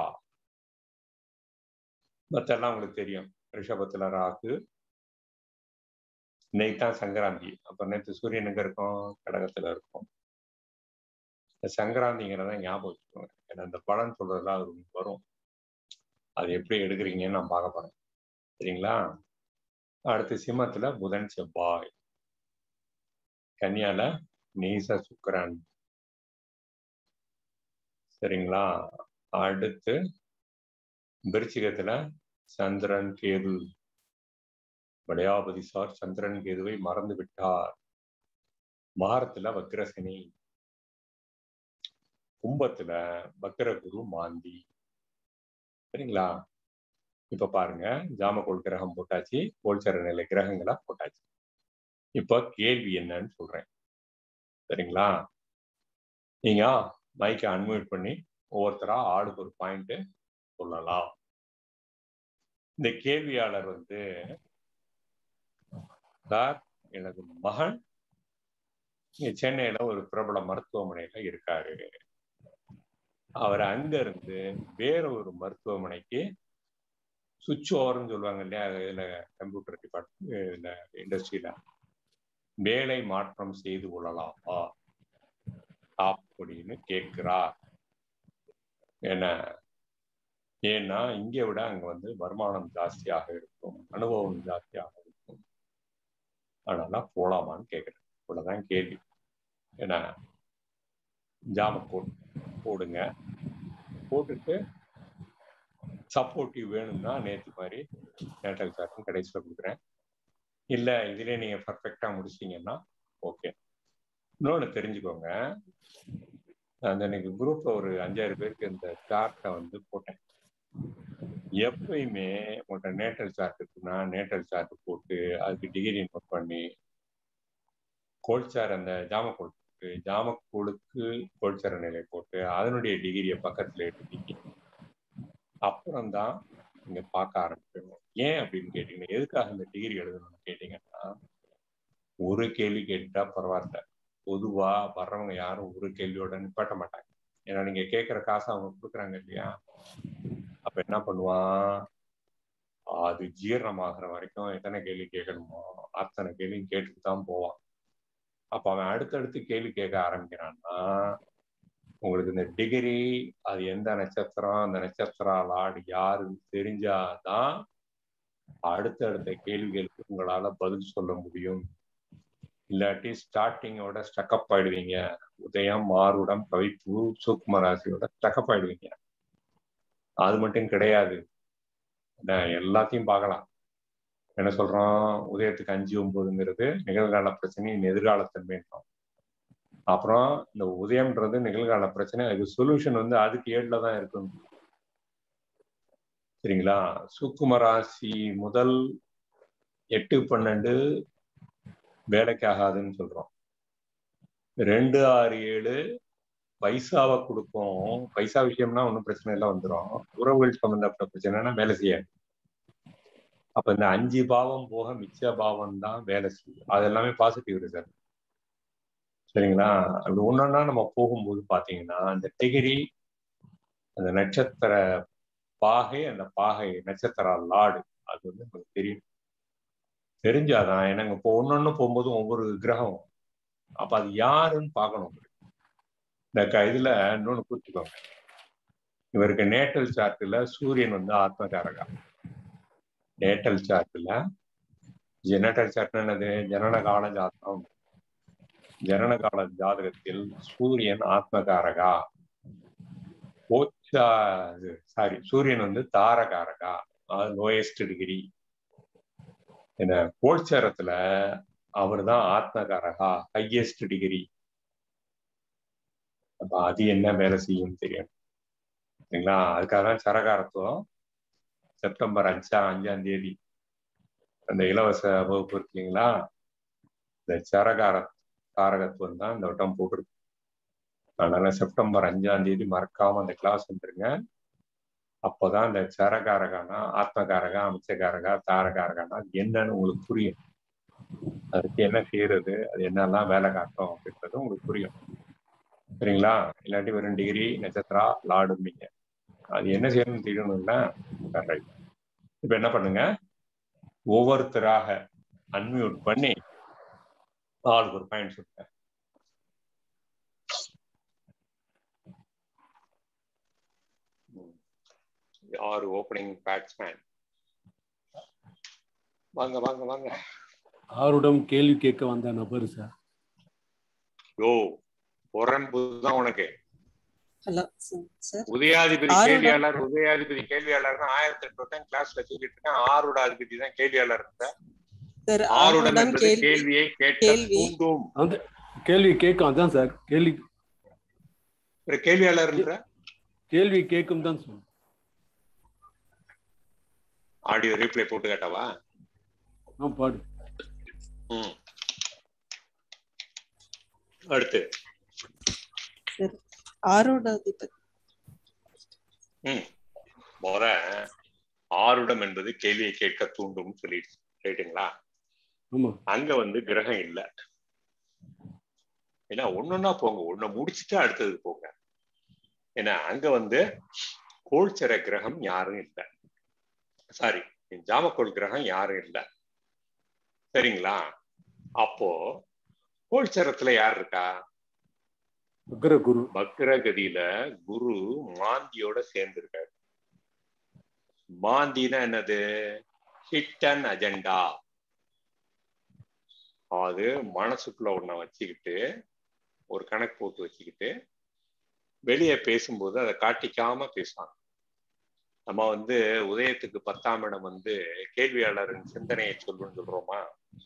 மத்தெல்லாம் உங்களுக்கு தெரியும் ரிஷபத்துல ராகு இன்னைக்கு தான் சங்கராந்தி அப்ப நேற்று சூரியன் எங்க இருக்கும் கடகத்துல இருக்கும் இந்த சங்கராந்திங்கிறத ஞாபகம் வச்சுக்கோங்க ஏன்னா இந்த பலன் சொல்றதுலாம் அது வரும் அது எப்படி எடுக்கிறீங்கன்னு நான் பார்க்க போறேன் சரிங்களா அடுத்து சிம்மத்துல புதன் செவ்வாய் கன்னியால நீச சுக்கரன் சரிங்களா அடுத்து விருச்சிகத்துல சந்திரன் கேது வடையாபதி சார் சந்திரன் கேதுவை மறந்து விட்டார் மகரத்துல வக்ரசனி கும்பத்துல வக்ரகுரு மாந்தி சரிங்களா இப்ப பாருங்க ஜாமகோள் கிரகம் போட்டாச்சு கோல்சர நிலை கிரகங்களா போட்டாச்சு இப்ப கேள்வி என்னன்னு சொல்றேன் சரிங்களா நீங்க மைக்கை அன்மியூட் பண்ணி ஒவ்வொருத்தரா ஆளுக்கு ஒரு பாயிண்ட் சொல்லலாம் இந்த கேள்வியாளர் வந்து சார் எனது மகன் இங்க சென்னையில ஒரு பிரபல மருத்துவமனையில இருக்காரு அவர் அங்க இருந்து வேற ஒரு மருத்துவமனைக்கு சுவிட்ச் ஓவர்னு சொல்லுவாங்க இல்லையா இதுல கம்ப்யூட்டர் டிபார்ட்மெண்ட் இதுல இண்டஸ்ட்ரியில வேலை மாற்றம் செய்து கொள்ளலாமா அப்படின்னு கேட்கிறார் என்ன ஏன்னா இங்கே விட அங்க வந்து வருமானம் ஜாஸ்தியாக இருக்கும் அனுபவம் ஜாஸ்தியாக இருக்கும் அதனால போலாமான்னு கேட்குறேன் இவ்வளவுதான் கேள்வி என்ன ஜாம கோட் போடுங்க போட்டுட்டு சப்போர்ட்டிவ் வேணும்னா நேற்று மாதிரி நேட்டல் சார்ட்டும் கடைசியில் கொடுக்குறேன் இல்லை இதுலேயே நீங்கள் பர்ஃபெக்டாக முடிச்சிங்கன்னா ஓகே இன்னொன்று தெரிஞ்சுக்கோங்க அந்த இன்னைக்கு குரூப்ல ஒரு அஞ்சாயிரம் பேருக்கு இந்த சார்ட்டை வந்து போட்டேன் எப்பயுமே உங்கள்கிட்ட நேட்டல் சார்ட் இருக்குன்னா நேட்டல் சார்ட் போட்டு அதுக்கு டிகிரி நோட் பண்ணி கோல்சார் அந்த ஜாமக்கோள் போட்டு ஜாமக்கோளுக்கு கோல்சார நிலை போட்டு அதனுடைய டிகிரியை பக்கத்துல எடுத்து அப்புறம் தான் நீங்க பார்க்க ஆரம்பிக்கணும் ஏன் அப்படின்னு கேட்டீங்கன்னா எதுக்காக இந்த டிகிரி எழுதணும்னு கேட்டீங்கன்னா ஒரு கேள்வி கேட்டா பரவாயில்ல பொதுவா வர்றவங்க யாரும் ஒரு கேள்வியோட நிப்பாட்ட மாட்டாங்க ஏன்னா நீங்க கேட்குற காசை அவங்க கொடுக்குறாங்க இல்லையா அப்ப என்ன பண்ணுவான் அது ஜீரணமாகிற வரைக்கும் எத்தனை கேள்வி கேட்கணுமோ அத்தனை கேள்வி கேட்டுட்டு தான் போவான் அப்ப அவன் அடுத்தடுத்து கேள்வி கேட்க ஆரம்பிக்கிறான்னா உங்களுக்கு இந்த டிகிரி அது எந்த நட்சத்திரம் அந்த நட்சத்திரம் லாடு யாருன்னு தெரிஞ்சாதான் அடுத்தடுத்த கேள்விகளுக்கு உங்களால பதில் சொல்ல முடியும் இல்லாட்டி ஸ்டார்டிங்கோட ஸ்டக்கப் ஆயிடுவீங்க உதயம் மாறுடம் கவிப்பு சூக்ம ராசியோட ஸ்டக்கப் ஆயிடுவீங்க அது மட்டும் கிடையாது எல்லாத்தையும் பார்க்கலாம் என்ன சொல்றோம் உதயத்துக்கு அஞ்சு ஒன்பதுங்கிறது நிகழ்கால பிரச்சனை எதிர்காலத்தன்மைன்றோம் அப்புறம் இந்த உதயம்ன்றது நிகழ்கால பிரச்சனை அதுக்கு சொல்யூஷன் வந்து அதுக்கு ஏழுல தான் இருக்கும் சரிங்களா சூக்கும ராசி முதல் எட்டு பன்னெண்டு வேலைக்கு ஆகாதுன்னு சொல்றோம் ரெண்டு ஆறு ஏழு பைசாவை கொடுக்கும் பைசா விஷயம்னா ஒன்றும் பிரச்சனை இல்லை வந்துடும் உறவுகள் சம்பந்தப்பட்ட பிரச்சனைனா வேலை செய்யாது அப்ப இந்த அஞ்சு பாவம் போக மிச்ச பாவம் தான் வேலை செய்யும் அது எல்லாமே பாசிட்டிவ் ரிசல்ட் சரிங்களா அப்படி ஒன்னொன்னா நம்ம போகும்போது பாத்தீங்கன்னா அந்த டிகிரி அந்த நட்சத்திர பாகை அந்த பாகை நட்சத்திர லாடு அது வந்து நமக்கு தெரியும் தெரிஞ்சாதான் எனக்கு இப்போ ஒன்னொன்னு போகும்போது ஒவ்வொரு கிரகம் அப்ப அது யாருன்னு பார்க்கணும் இந்த க இதுல இன்னொன்னு குறிச்சுக்கோங்க இவருக்கு நேட்டல் சார்ட்ல சூரியன் வந்து ஆத்மகாரகா நேட்டல் சார்ட்ல ஜெனட்டல் சார்ட் என்னது ஜனனகால ஜாதகம் ஜனனகால ஜாதகத்தில் சூரியன் ஆத்மகாரகா போச்சா சாரி சூரியன் வந்து தாரகாரகா அது லோயஸ்ட் டிகிரி என்ன கோட்சரத்துல அவர் தான் ஆத்மகாரகா ஹையஸ்ட் டிகிரி அப்ப அது என்ன வேலை செய்யும் தெரியும் சரிங்களா அதுக்காக தான் சரகாரத்துவம் செப்டம்பர் அஞ்சா அஞ்சாம் தேதி அந்த இலவச வகுப்பு இருக்கு இல்லைங்களா இந்த சரகார காரகத்துவம் தான் இந்த வட்டம் போட்டிருக்கு அதனால செப்டம்பர் அஞ்சாம் தேதி மறக்காம அந்த கிளாஸ் வந்துருங்க அப்போதான் இந்த சரகாரகானா ஆத்மகாரகா அமிச்சகாரகா தாரகாரகானா என்னன்னு உங்களுக்கு புரியும் அதுக்கு என்ன செய்யறது அது என்னெல்லாம் வேலை காட்டும் அப்படின்றது உங்களுக்கு புரியும் சரிங்களா இல்லாட்டி வெறும் டிகிரி நட்சத்திரா லாடும்பீங்க அது என்ன செய்யணும்னு தெரியணும்னா ரைட் இப்ப என்ன பண்ணுங்க ஒவ்வொருத்தராக அன்மியூட் பண்ணி ஆளுக்கு ஒரு பாயிண்ட் சொல்லுங்க யாரு ஓப்பனிங் பேட்ஸ்மேன் வாங்க வாங்க வாங்க ஆருடம் கேள்வி கேட்க வந்த நபர் சார் யோ உரம்பு தான் உனக்கு ஹலோ சார் உதயாதிபதி ஆரோட- கேள்வியாளர் உதயாதிபதி கேள்வியாளர் ஆயிரத்தி எட்டு தான் கிளாஸ்ல சொல்லிட்டு இருக்கேன் ஆரோட அதிபதி தான் கேள்வியாளர் இருந்தார் சார் ஆருடம் ஆருடம் என்பது கேள்வி கேள்வியை கேட்க கேள்வி. தூண்டும் அந்த கேள்வி கேட்கும் அதான் சார் கேள்வி ஒரு கேள்வியாளர்ன்ற கேள்வி கேட்கும் தான் சார் ஆடியோ ரீப்ளே போட்டு கேட்டவா ஆ பாடு ம். அடுத்து சார் ஆரோடாதிபதி ம் முறை ஆருடம் என்பது கேள்வியை கேட்க தூண்டும் சொல்லிடுச்சு ரைட்டுங்களா ஆமா அங்க வந்து கிரகம் இல்ல ஏன்னா ஒன்னொன்னா போங்க ஒண்ணு முடிச்சுட்டு அடுத்தது போங்க ஏன்னா அங்க வந்து கோள்சர கிரகம் யாரும் இல்லை சாரி ஜாமக்கோள் கிரகம் யாரும் இல்லை சரிங்களா அப்போ கோள்சரத்துல யார் இருக்கா அக்ர குரு பக்ரகதியில குரு மாந்தியோட சேர்ந்திருக்காரு மாந்தினா என்னது ஹிட்டன் அஜெண்டா அது மனசுக்குள்ள ஒண்ண வச்சுக்கிட்டு ஒரு கணக்கு போட்டு வச்சுக்கிட்டு வெளியே பேசும்போது அதை காட்டிக்காம பேசுவாங்க நம்ம வந்து உதயத்துக்கு பத்தாம் இடம் வந்து கேள்வியாளரின் சிந்தனையை சொல்லுன்னு சொல்றோமா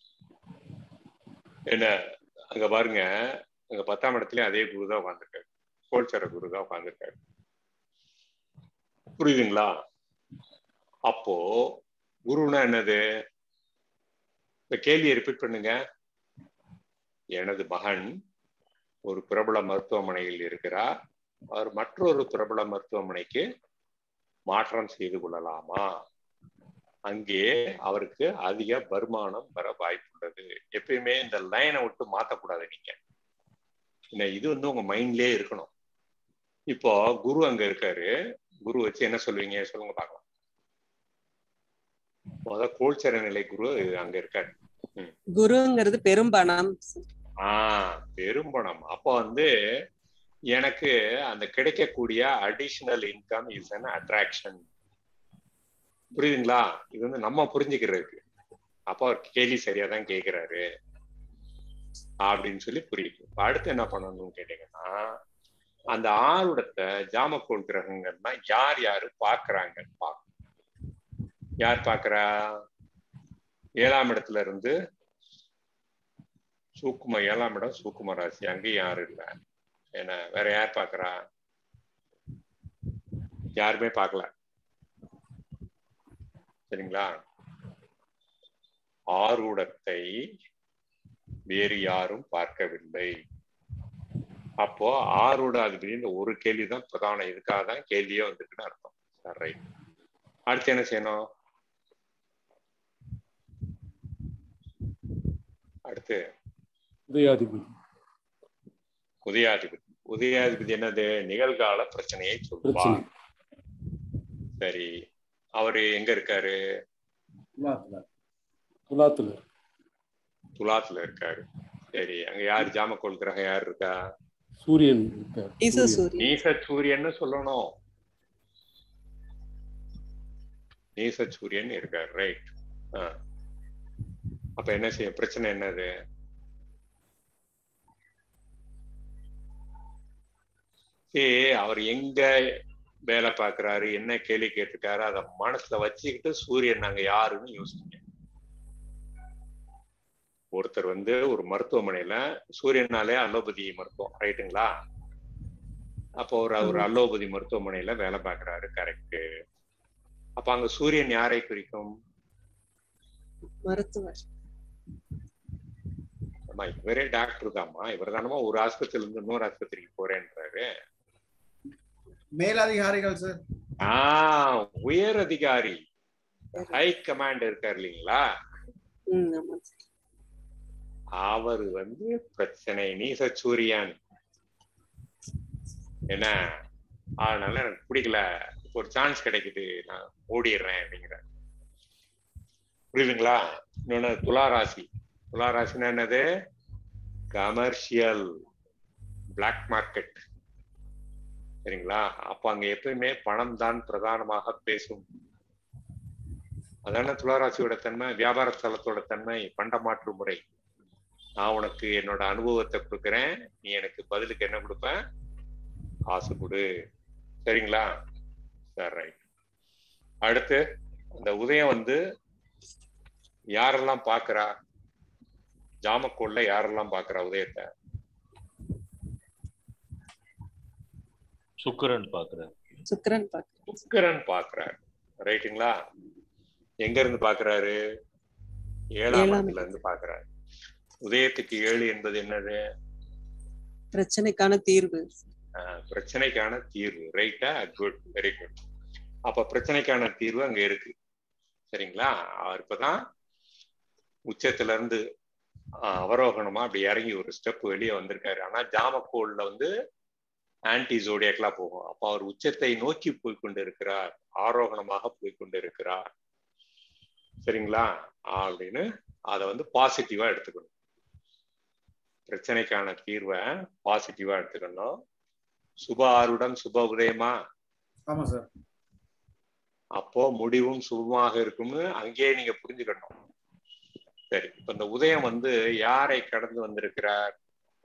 என்ன அங்க பாருங்க அங்க பத்தாம் இடத்துலயும் அதே குரு தான் உட்காந்துருக்காரு கோல்சர குரு தான் உட்காந்துருக்காரு புரியுதுங்களா அப்போ குருனா என்னது இப்ப கேள்வியை ரிப்பீட் பண்ணுங்க எனது மகன் ஒரு பிரபல மருத்துவமனையில் இருக்கிறார் அவர் மற்றொரு பிரபல மருத்துவமனைக்கு மாற்றம் செய்து கொள்ளலாமா அங்கே அவருக்கு அதிக வருமானம் வர வாய்ப்புள்ளது எப்பயுமே இந்த லைனை விட்டு மாத்தக்கூடாது நீங்க என்ன இது வந்து உங்க மைண்ட்லயே இருக்கணும் இப்போ குரு அங்க இருக்காரு குரு வச்சு என்ன சொல்லுவீங்க சொல்லுங்க பார்க்கலாம் முத கோல்சர நிலை குரு அங்க இருக்காரு குருங்கிறது பெரும்பணம் ஆஹ் பெரும்பணம் அப்போ வந்து எனக்கு அந்த கிடைக்கக்கூடிய additional income is an attraction புரியுதுங்களா இது வந்து நம்ம புரிஞ்சுக்கிறதுக்கு அப்போ அவர் கேள்வி சரியா தான் கேட்கிறாரு அப்படின்னு சொல்லி புரியுது இப்ப அடுத்து என்ன பண்ணணும்னு கேட்டீங்கன்னா அந்த ஆருடத்தை ஜாமக்கோள் கிரகங்கள்னா யார் யாரு பாக்குறாங்கன்னு பார்க்கணும் யார் பாக்குறா ஏழாம் இடத்துல இருந்து சூக்கும ஏழாம் இடம் சூக்கும ராசி அங்கேயும் யாரும் இல்லை என்ன வேற யார் பாக்குறா யாருமே பார்க்கல சரிங்களா ஆரூடத்தை வேறு யாரும் பார்க்கவில்லை அப்போ ஆரூட அதிபதினு ஒரு கேள்விதான் பிரதான இதுக்காக தான் கேள்வியே வந்துட்டுன்னு அர்த்தம் சார் ரைட் அடுத்து என்ன செய்யணும் அடுத்து உதயாதிபதி உதயாதிபதி உதயாதிபதி என்னது நிகழ்கால பிரச்சனையை பிரச்சனை சொல்லுவார் சரி அவரு எங்க இருக்காரு துலாத்துல துலாத்துல இருக்காரு சரி அங்க யார் ஜாமக்கோள் கிரகம் யார் இருக்கா சூரியன் இருக்கார் ஈச சூரியன். சூரியன் நீச சூரியன்னு சொல்லணும் நீச சூரியன் இருக்காரு ரைட் அப்ப என்ன செய்ய பிரச்சனை என்னது சரி அவர் எங்க வேலை பார்க்கறாரு என்ன கேள்வி கேட்டிருக்காரு அத மனசுல வச்சுக்கிட்டு சூரியன் நாங்க யாருன்னு யோசிங்க ஒருத்தர் வந்து ஒரு மருத்துவமனையில சூரியனாலே அலோபதி மருத்துவம் ரைட்டுங்களா அப்போ ஒரு ஒரு அலோபதி மருத்துவமனையில வேலை பார்க்கறாரு கரெக்ட் அப்ப அங்க சூரியன் யாரை குறிக்கும் மருத்துவர் அம்மா இவரே டாக்டர் தாம்மா இவர் தானமா ஒரு ஆஸ்பத்திரியில இருந்து இன்னொரு ஆஸ்பத்திரிக்கு போறேன்றாரு மேலதிகாரிகள் சார் ஆஹ் உயர் அதிகாரி ஹை கமாண்ட் இருக்காரு இல்லைங்களா ம் ஆமா சார் அவர் வந்து பிரச்சனை நீச சூரியன் என்ன அதனால எனக்கு பிடிக்கல ஒரு சான்ஸ் கிடைக்குது நான் ஓடிடுறேன் அப்படிங்கிற புரியுதுங்களா இன்னொன்னு துளாராசி துளாராசினா என்னது கமர்ஷியல் பிளாக் மார்க்கெட் சரிங்களா அப்ப அங்க எப்பயுமே பணம் தான் பிரதானமாக பேசும் அதான துளாராசியோட தன்மை வியாபார ஸ்தலத்தோட தன்மை பண்டமாற்று முறை நான் உனக்கு என்னோட அனுபவத்தை கொடுக்குறேன் நீ எனக்கு பதிலுக்கு என்ன கொடுப்ப காசு கொடு சரிங்களா சரி ரைட் அடுத்து அந்த உதயம் வந்து யாரெல்லாம் பாக்குறா ஜாமக்கோல்ல யாரெல்லாம் பாக்குறா உதயத்தை சுக்கிரன் பாக்குறாரு சுக்கிரன் பார்க்கிறேன் சுக்கிரன் பாக்குறாரு ரைட்டுங்களா எங்க இருந்து பாக்குறாரு ஏழாம் ஏழாம் இடத்துல இருந்து பாக்குறாரு உதயத்துக்கு ஏழு என்பது என்னது பிரச்சனைக்கான தீர்வு ஆஹ், பிரச்சனைக்கான தீர்வு ரைட்டா குட் வெரி குட் அப்ப பிரச்சனைக்கான தீர்வு அங்க இருக்கு சரிங்களா அவர் இப்பதான் உச்சத்துல இருந்து ஆஹ், அவரோகணமா அப்படி இறங்கி ஒரு ஸ்டெப் வெளியே வந்திருக்காரு ஆனா ஜாமக்கோல்ல வந்து ஆன்டி ஜோடியாக்லா போகும் அப்ப அவர் உச்சத்தை நோக்கி போய் கொண்டு இருக்கிறார் ஆரோகணமாக போய் கொண்டு இருக்கிறார் சரிங்களா அப்படின்னு அதை வந்து பாசிட்டிவா எடுத்துக்கணும் பிரச்சனைக்கான தீர்வை பாசிட்டிவா எடுத்துக்கணும் சுப ஆருடன் சுப உதயமா ஆமா சார் அப்போ முடிவும் சுபமாக இருக்கும்னு அங்கேயே நீங்க புரிஞ்சுக்கணும் சரி இப்ப இந்த உதயம் வந்து யாரை கடந்து வந்திருக்கிறார்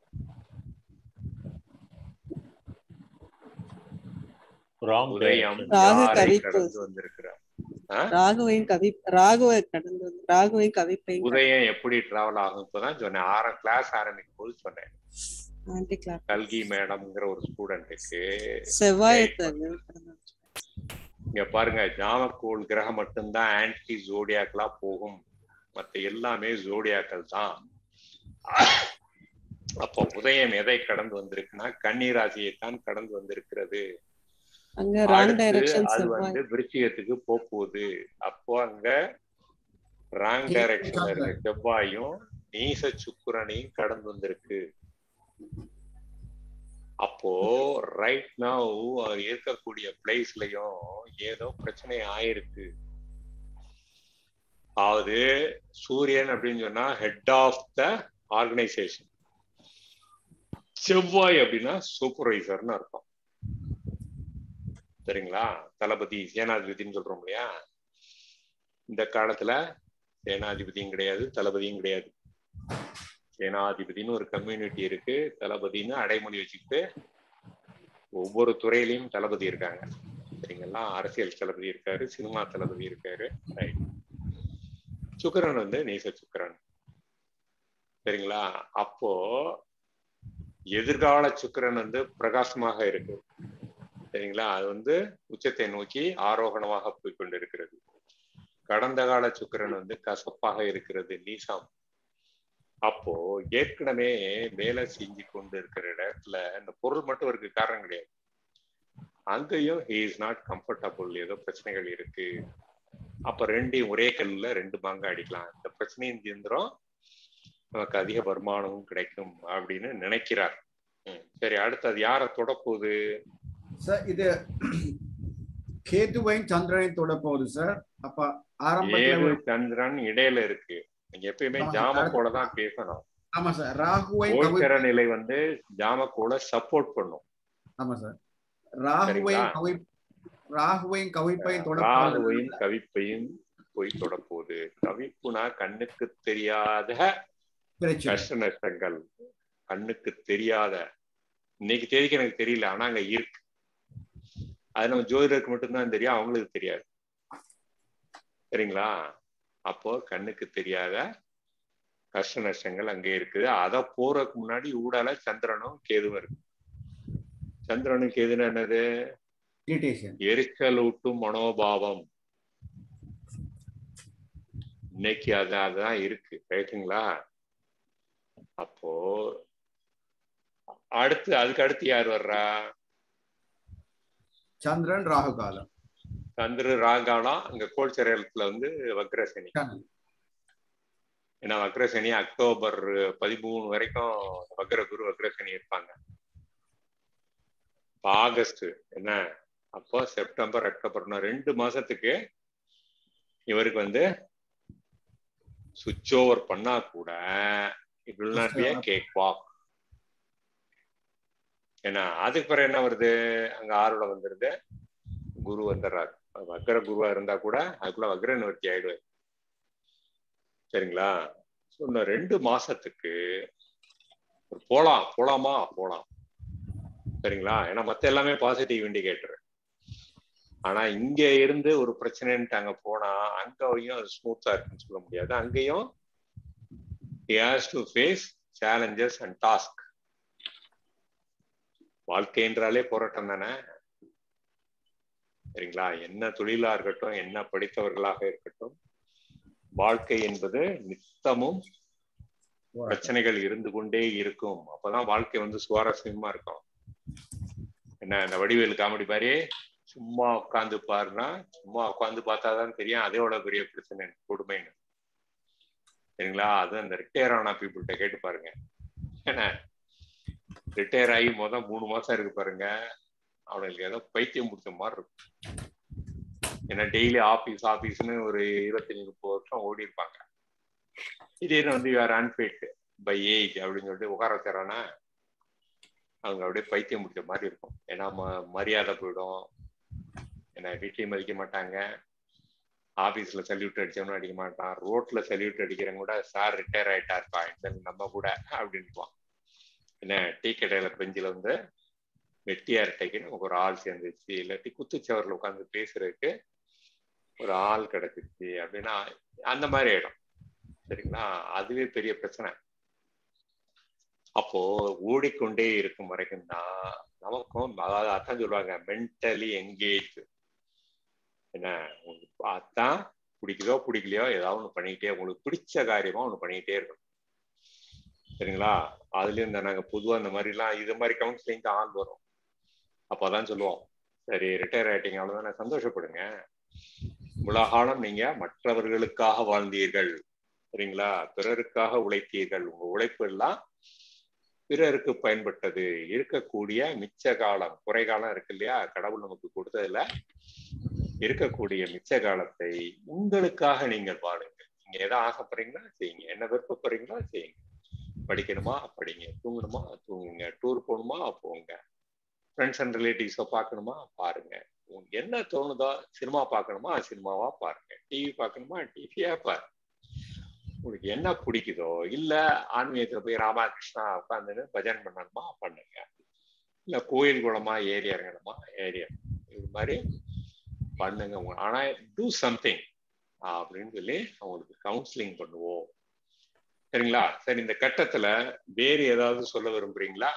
ராங் உதயம் ராகு யாரை கவிப்பு. கடந்து வந்திருக்கிறார் ராகுவையும் கவி ராகுவை கடந்து வந்து ராகுவையும் கவிப்பையும் உதயம் எப்படி டிராவல் ஆகும் இப்பதான் சொன்னேன் ஆறாம் கிளாஸ் ஆரம்பிக்கும் போது சொன்னேன் ஆன்டி கிளாக் கல்கி மேடம்ங்கிற ஒரு ஸ்டூடெண்ட்டுக்கு செவ்வாயை Right. கடந்து வந்து. இங்க பாருங்க ஜாமக்கோள் கிரகம் மட்டும்தான் ஆன்டி ஜோடியாக்களா போகும் மத்த எல்லாமே ஜோடியாக்கள் தான் அப்போ உதயம் எதை கடந்து வந்திருக்குன்னா கன்னி ராசியை தான் கடந்து வந்திருக்கிறது அங்க ராங் அடுத்து டைரக்ஷன் அது செவ்வாய் வந்து விருச்சிகத்துக்கு போக போகுது அப்போ அங்க ராங் டைரக்ஷன்ல இருக்க செவ்வாயும் நீச சுக்கிரனையும் கடந்து வந்திருக்கு அப்போ ரைட் நவ் அவர் இருக்கக்கூடிய பிளேஸ்லயும் ஏதோ பிரச்சனை ஆயிருக்கு அதாவது சூரியன் அப்படின்னு சொன்னா ஹெட் ஆஃப் த ஆர்கனைசேஷன் செவ்வாய் அப்படின்னா சூப்பர்வைசர்னு அர்த்தம் சரிங்களா தளபதி சேனாதிபதினு சொல்றோம் இல்லையா இந்த காலத்துல சேனாதிபதியும் கிடையாது தளபதியும் கிடையாது சேனாதிபதினு ஒரு கம்யூனிட்டி இருக்கு தளபதினு அடைமொழி வச்சுக்கிட்டு ஒவ்வொரு துறையிலையும் தளபதி இருக்காங்க சரிங்களா அரசியல் தளபதி இருக்காரு சினிமா தளபதி இருக்காரு ரைட் சுக்கிரன் வந்து நீச சுக்கிரன் சரிங்களா அப்போ எதிர்கால சுக்கிரன் வந்து பிரகாசமாக இருக்கு சரிங்களா அது வந்து உச்சத்தை நோக்கி ஆரோகணமாக போய் கொண்டிருக்கிறது கடந்த கால சுக்கிரன் வந்து கசப்பாக இருக்கிறது நீசம் அப்போ ஏற்கனவே வேலை செஞ்சு கொண்டு இருக்கிற இடத்துல இந்த பொருள் மட்டும் இருக்கு காரணம் கிடையாது அங்கேயும் ஹி இஸ் நாட் கம்ஃபர்டபுள் ஏதோ பிரச்சனைகள் இருக்கு அப்ப ரெண்டையும் ஒரே கல்லுல ரெண்டு பங்கு அடிக்கலாம் இந்த பிரச்சனையும் தீர்ந்துரும் நமக்கு அதிக வருமானமும் கிடைக்கும் அப்படின்னு நினைக்கிறார் ம், சரி அடுத்தது யாரை தொடப்போகுது சார் இது கேதுவையும் சந்திரனையும் தொட போகுது சார் அப்ப ஆரம்பத்துல ஏழு ஒரு- சந்திரன் இடையில இருக்கு நீங்க எப்பயுமே ஆமா, ஜாமக்கோட தான் பேசணும் ஆமா சார் ராகுவையும் கவி கோச்சர நிலை வந்து ஜாமக்கோட சப்போர்ட் பண்ணும் ஆமா சார் ராகுவையும் சரிங்களா? கவி ராகுவையும் கவிப்பையும் தொட ராகுவையும் கவிப்பையும் போய் தொடப்போகுது கவிப்புனா கண்ணுக்கு தெரியாத பிரச்சனை கஷ்ட நஷ்டங்கள் கண்ணுக்கு தெரியாத இன்னைக்கு தேதிக்கு எனக்கு தெரியல ஆனா அங்க இருக்கு அது நம்ம ஜோதிடருக்கு மட்டும்தான் தெரியும் அவங்களுக்கு தெரியாது சரிங்களா அப்போ கண்ணுக்கு தெரியாத கஷ்ட நஷ்டங்கள் அங்கே இருக்குது அதை போறதுக்கு முன்னாடி ஊடால சந்திரனும் கேதுவும் இருக்கு சந்திரனும் கேதுன்னு என்னது இரிட்டேஷன் எரிச்சலூட்டும் மனோபாவம் இன்னைக்கு அது அதுதான் இருக்கு ரைட்டுங்களா அப்போ அடுத்து அதுக்கு அடுத்து யார் வர்றா சந்திரன் ராகு காலம் சந்திர ராகாலம் அங்க கோல்சரேலத்துல வந்து வக்ரசனி ஏன்னா வக்ரசனி அக்டோபர் பதிமூணு வரைக்கும் வக்ர குரு வக்ரசனி இருப்பாங்க இப்ப ஆகஸ்ட் என்ன அப்போ செப்டம்பர் அக்டோபர்னா ரெண்டு மாசத்துக்கு இவருக்கு வந்து சுவிட்ச் ஓவர் பண்ணா கூட it will not be a cake walk ஏன்னா அதுக்கு பிறகு என்ன வருது அங்க ஆறுல வந்துருது குரு வந்துடுறாரு வக்ர குருவா இருந்தா கூட அதுக்குள்ள வக்ர நிவர்த்தி ஆயிடுவாரு சரிங்களா ஸோ இந்த ரெண்டு மாசத்துக்கு ஒரு போலாம் போலாமா போலாம் சரிங்களா ஏன்னா மத்த எல்லாமே பாசிட்டிவ் இண்டிகேட்டர் ஆனா இங்க இருந்து ஒரு பிரச்சனைன்ட்டு அங்க போனா அங்கேயும் அது ஸ்மூத்தா இருக்குன்னு சொல்ல முடியாது அங்கேயும் has to face challenges and task வாழ்க்கைன்றாலே போராட்டம் தானே சரிங்களா என்ன தொழிலா இருக்கட்டும் என்ன படித்தவர்களாக இருக்கட்டும் வாழ்க்கை என்பது நித்தமும் பிரச்சனைகள் இருந்து கொண்டே இருக்கும் அப்பதான் வாழ்க்கை வந்து சுவாரஸ்யமா இருக்கும் என்ன இந்த வடிவேல் காமெடி மாதிரி சும்மா உட்காந்து பாருன்னா சும்மா உட்காந்து பார்த்தாதான் தெரியும் அதோட பெரிய பிரச்சனை கொடுமைன்னு சரிங்களா அது அந்த ரிட்டையர் ஆன பீப்புள்கிட்ட கேட்டு பாருங்க என்ன ரிட்டையர் ஆகி மொதல் மூணு மாசம் இருக்கு பாருங்க அவனுக்கு ஏதோ பைத்தியம் பிடிச்ச மாதிரி இருக்கும் ஏன்னா டெய்லி ஆபீஸ் ஆபீஸ்னு ஒரு இருபத்தஞ்சு முப்பது வருஷம் ஓடி இருப்பாங்க திடீர்னு வந்து யார் அன்ஃபிட் பை ஏஜ் அப்படின்னு சொல்லிட்டு உட்கார வச்சாரானா அவங்க அப்படியே பைத்தியம் பிடிச்ச மாதிரி இருக்கும் ஏன்னா ம- மரியாதை போயிடும் ஏன்னா வீட்லயும் மதிக்க மாட்டாங்க ஆபீஸ்ல சல்யூட் அடிச்சவனும் அடிக்க மாட்டான் ரோட்ல சல்யூட் அடிக்கிறவங்க கூட சார் ரிட்டையர் ஆயிட்டாருப்பா இந்த நம்ம கூட அப்படின்பான் என்ன டீ கடையில பெஞ்சில வந்து வெட்டியா இருட்டைக்கு நமக்கு ஒரு ஆள் சேர்ந்துச்சு இல்லாட்டி குத்துச்சவரில் உட்காந்து பேசுறதுக்கு ஒரு ஆள் கிடைச்சிருச்சு அப்படின்னா அந்த மாதிரி ஆயிடும் சரிங்களா அதுவே பெரிய பிரச்சனை அப்போ ஓடிக்கொண்டே இருக்கும் வரைக்கும் தான் நமக்கும் அதாவது அதான் சொல்லுவாங்க மென்டலி எங்கேஜ் என்ன உங்களுக்கு அதான் பிடிக்குதோ பிடிக்கலையோ ஏதாவது ஒன்று பண்ணிக்கிட்டே உங்களுக்கு பிடிச்ச காரியமா ஒன்று பண்ணிக்கிட்டே இருக்கணும் சரிங்களா அதுலயும் இந்த நாங்க பொதுவா இந்த மாதிரிலாம் இது மாதிரி கவுன்சிலிங் தான் ஆள் வரும் அப்பதான் சொல்லுவோம் சரி ரிட்டையர் ஆயிட்டீங்க அவ்வளவுதானே சந்தோஷப்படுங்க உலகாலம் நீங்க மற்றவர்களுக்காக வாழ்ந்தீர்கள் சரிங்களா பிறருக்காக உழைத்தீர்கள் உங்க உழைப்பு எல்லாம் பிறருக்கு பயன்பட்டது இருக்கக்கூடிய மிச்ச காலம் குறை காலம் இருக்கு இல்லையா கடவுள் நமக்கு கொடுத்ததுல இருக்கக்கூடிய மிச்ச காலத்தை உங்களுக்காக நீங்கள் வாழுங்க நீங்க எதை ஆசைப்படுறீங்களோ செய்யுங்க என்ன விருப்பப்படுறீங்களோ செய்யுங்க படிக்கணுமா படிங்க தூங்கணுமா தூங்குங்க டூர் போகணுமா போங்க ஃப்ரெண்ட்ஸ் அண்ட் ரிலேட்டிவ்ஸை பார்க்கணுமா பாருங்க உங்களுக்கு என்ன தோணுதோ சினிமா பார்க்கணுமா சினிமாவா பாருங்க டிவி பார்க்கணுமா டிவியா பாருங்க உங்களுக்கு என்ன பிடிக்குதோ இல்ல ஆன்மீகத்துல போய் ராமகிருஷ்ணா உட்காந்துன்னு பஜன் பண்ணணுமா பண்ணுங்க இல்ல கோயில் குளமா ஏரி இறங்கணுமா ஏரி இது மாதிரி பண்ணுங்க உங்க- ஆனா டூ சம்திங் அப்படின்னு சொல்லி அவங்களுக்கு கவுன்சிலிங் பண்ணுவோம் சரிங்களா சரி இந்த கட்டத்துல வேறு ஏதாவது சொல்ல விரும்புறீங்களா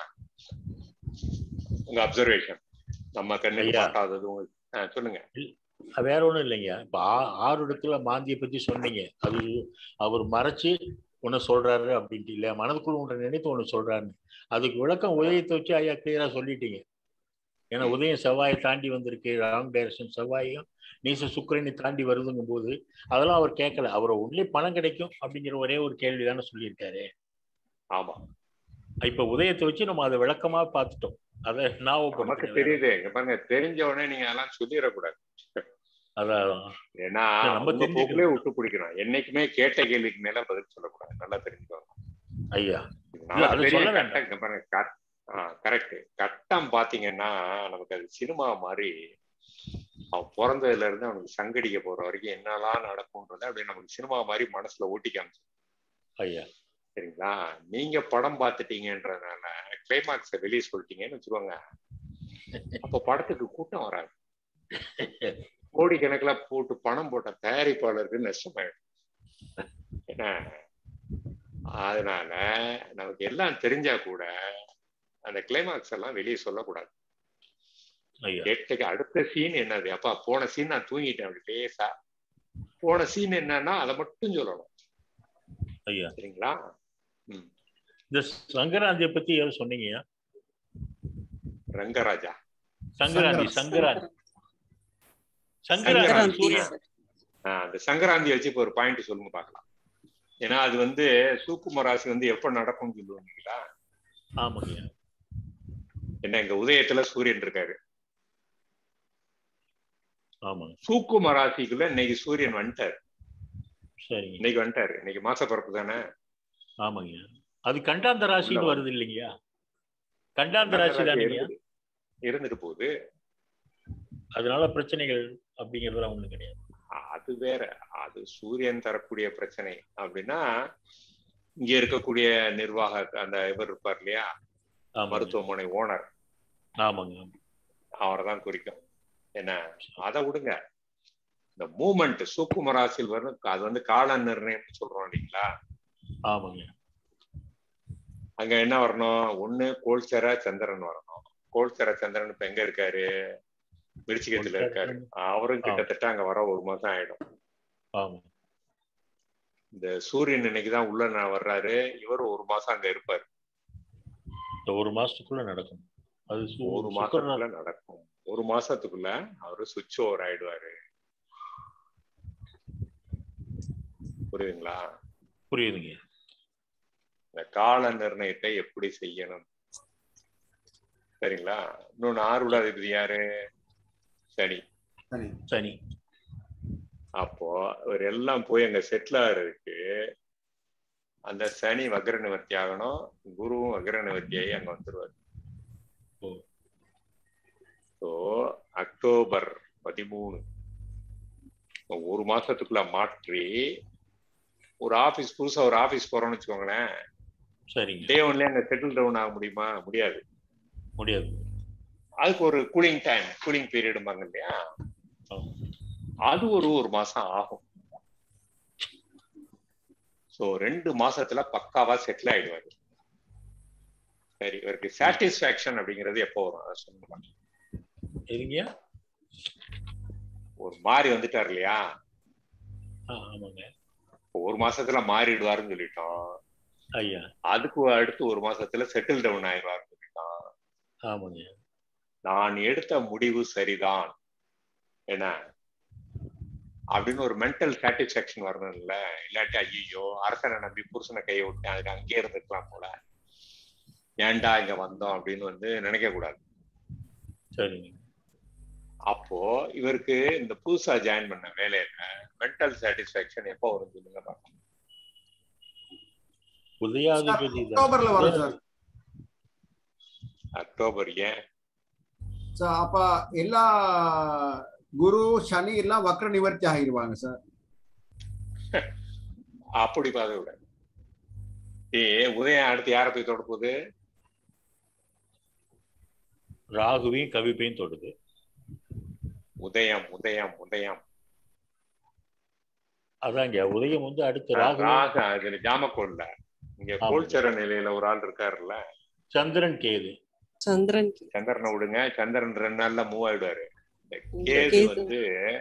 உங்க அப்சர்வேஷன் நம்ம கண்ணில் ஐயா. காட்டாதது உங்களுக்கு ஆ, சொல்லுங்க வேற ஒண்ணும் இல்லைங்க இப்ப ஆ- ஆறு இடத்துல மாந்தியை பத்தி சொன்னீங்க அது அவர் மறைச்சு ஒண்ணு சொல்றாரு அப்படின்ட்டு இல்லையா மனதுக்குள்ள ஒன்று நினைத்து ஒண்ணு சொல்றாருன்னு அதுக்கு விளக்கம் உதயத்தை வச்சு ஐயா கிளியரா சொல்லிட்டீங்க ஏன்னா உதயம் செவ்வாயை தாண்டி வந்திருக்கு ராங் டைரக்ஷன் செவ்வாயும் நீச சுக்கிரனை தாண்டி வருதுங்கும் போது அதெல்லாம் அவர் கேட்கல அவர் ஒன்லி பணம் கிடைக்கும் அப்படிங்கிற ஒரே ஒரு கேள்வி தானே சொல்லியிருக்காரு ஆமா இப்ப உதயத்தை வச்சு நம்ம அதை விளக்கமா பார்த்துட்டோம் அதை நமக்கு ஞாபகப்படுத்துங்க தெரியுது இங்க பாருங்க தெரிஞ்ச உடனே நீங்க அதெல்லாம் சொல்லிடக்கூடாது அதான் ஏன்னா இல்ல, நம்ம உங்க தெரிஞ்சுக்கணும். போக்குலயே விட்டு பிடிக்கணும் என்னைக்குமே கேட்ட கேள்விக்கு மேல பதில் சொல்லக்கூடாது நல்லா தெரிஞ்சுக்கோங்க ஐயா நமக்கு அது தெரியும் சொல்ல கட்டம் இங்க பாருங்க கரெக்ட் கட்டம் பாத்தீங்கன்னா நமக்கு அது சினிமா மாதிரி அவன் பிறந்ததுல இருந்து அவனுக்கு சங்கடிக்க போற வரைக்கும் என்னெல்லாம் நடக்கும்ன்றத அப்படியே நமக்கு சினிமா மாதிரி மனசுல ஓட்டி காமிச்சு ஐயா சரிங்களா நீங்க படம் பார்த்துட்டீங்கன்றதுனால கிளைமாக்ஸ வெளியே சொல்லிட்டீங்கன்னு வச்சுக்கோங்க அப்ப படத்துக்கு கூட்டம் வராது கோடிக்கணக்கில் போட்டு பணம் போட்ட தயாரிப்பாளருக்கு நஷ்டமாயிடும் என்ன அதனால நமக்கு எல்லாம் தெரிஞ்சா கூட அந்த கிளைமாக்ஸ் எல்லாம் வெளியே சொல்லக்கூடாது ஐயா கேட்டுக்கு அடுத்த சீன் என்னது அப்பா போன சீன் நான் தூங்கிட்டேன் அப்படி லேசா போன சீன் என்னன்னா அதை மட்டும் சொல்லணும் ஐயா சரிங்களா ம் இந்த சங்கராந்தியை பத்தி ஏதோ சொன்னீங்கய்யா ரங்கராஜா சங்கராந்தி சங்கராந்தி சங்கராந்தி சங்கராந்தி. சூரியன் ஆஹ் அந்த சங்கராந்தி வச்சு இப்போ ஒரு பாயிண்ட் சொல்லுங்க பார்க்கலாம் ஏன்னா அது வந்து சூக்கும ராசி வந்து எப்ப நடக்கும்னு சொல்லுவீங்களா ஆமாங்கய்யா என்ன எங்க உதயத்துல சூரியன் இருக்காரு ஆமாங்க சூக்கும ராசிக்குள்ள இன்னைக்கு சூரியன் வந்துட்டாரு சரிங்க இன்னைக்கு வந்துட்டாரு இன்னைக்கு மாச பிறப்பு தானே ஆமாங்கய்யா அது கண்டாந்த ராசின்னு உள்ள வருது இல்லைங்கய்யா கண்டாந்த ராசி தானேங்கய்யா இருந்துட்டு- இருந்துட்டு போகுது அதனால பிரச்சனைகள் அப்படிங்கறதுலாம் ஒண்ணும் கிடையாது அது வேற அது சூரியன் தரக்கூடிய பிரச்சனை அப்படின்னா இங்க இருக்கக்கூடிய நிர்வாக அந்த இவர் இருப்பார் இல்லையா ஆமாங்க மருத்துவமனை ஓனர் ஆமாங்க அவரை தான் குறிக்கும் என்ன அதை விடுங்க இந்த மூமெண்ட் சூக்கும ராசியில் வரும் அது வந்து கால நிர்ணயம் சொல்றோம் இல்லைங்களா ஆமாங்க அங்க என்ன வரணும் ஒண்ணு கோல்சர சந்திரன் வரணும் கோல்சர சந்திரன் இப்ப எங்க இருக்காரு விருச்சிகத்துல இருக்காரு அவரும் கிட்டத்தட்ட அங்க வர ஒரு மாசம் ஆயிடும் ஆமா இந்த சூரியன் இன்னைக்குதான் உள்ள நான் வர்றாரு இவர் ஒரு மாசம் அங்க இருப்பாரு இந்த ஒரு மாசத்துக்குள்ள நடக்கும் அது சு- ஒரு சுக்கிரன் மாசத்துக்குள்ள நடக்கும் ஒரு மாசத்துக்குள்ள அவரு சுவிட்ச் ஓவர் ஆயிடுவாரு புரியுதுங்களா புரியுதுங்க இந்த கால நிர்ணயத்தை எப்படி செய்யணும் சரிங்களா இன்னொன்னு ஆறுட அதிபதி யாரு சனி சரி சனி அப்போ இவர் எல்லாம் போய் அங்க செட்டில் ஆகிறதுக்கு அந்த சனி வக்ர நிவர்த்தி ஆகணும் குருவும் வக்ர நிவர்த்தியாகி அங்க வந்துருவார் ஓ. ஸோ அக்டோபர் பதிமூணு ஒரு மாசத்துக்குள்ள மாற்றி ஒரு ஆபீஸ் புதுசா ஒரு ஆபீஸ் போறோம்னு வச்சுக்கோங்களேன் சரிங்க டே ஒன்லயே அங்க செட்டில் டவுன் ஆக முடியுமா முடியாது முடியாது அதுக்கு ஒரு கூலிங் டைம் கூலிங் பீரியடும்பாங்க இல்லையா ஆமா. அது ஒரு ஒரு மாசம் ஆகும் சோ ரெண்டு மாசத்துல பக்காவா செட்டில் ஆயிடுவாரு சரி இவருக்கு சாட்டிஸ்பாக்சன் அப்படிங்கிறது எப்போ வரும் அதை சொல்லுங்க எதுங்க ஒரு மாறி வந்துட்டார் இல்லையா ஆ, ஆமாங்க இப்போ ஒரு மாசத்துல மாறிடுவாருன்னு சொல்லிட்டோம் ஐயா அதுக்கு அடுத்து ஒரு மாசத்துல செட்டில் டவுன் ஆயிடுவாருன்னு சொல்லிட்டோம் ஆமாங்க நான் எடுத்த முடிவு சரிதான் என்ன அப்படின்னு ஒரு மென்டல் சாட்டிஸ்பாக்சன் வரணும் இல்ல இல்லாட்டி ஐயோ அரசனை நம்பி புருஷனை கையை விட்டேன் அதுக்கு அங்கேயே இருந்துக்கலாம் போல ஏன்டா இங்க வந்தோம் அப்படின்னு வந்து நினைக்க கூடாது சரிங்க அப்போ இவருக்கு இந்த புதுசா ஜாயின் பண்ண வேலையில மென்டல் சாட்டிஸ்பாக்சன் எப்போ வரும் சொல்லுங்க பார்க்கலாம். உதயாதிபதி தான். அக்டோபர்ல வரும் சார் அக்டோபர் ஏன் சார் அப்ப எல்லா குரு சனி எல்லாம் வக்ர நிவர்த்தி ஆகிடுவாங்க சார் அப்படி பார்க்க விட ஏ உதயம் அடுத்து யாரை போய் தொட போகுது ராகுவையும் கவிப்பையும் தொடுது உதயம் உதயம் உதயம் அதாங்க உதயம் வந்து அடுத்து ராகு ராக அதுல ஜாமக்கோல்ல இங்க ஆமா. கோல்சர நிலையில ஒரு ஆள் இருக்காருல்ல சந்திரன் கேது சந்திரன் கே- சந்திரனை விடுங்க சந்திரன் ரெண்டு நாள்ல மூவ் ஆயிடுவாரு இந்த கேது கேது. வந்து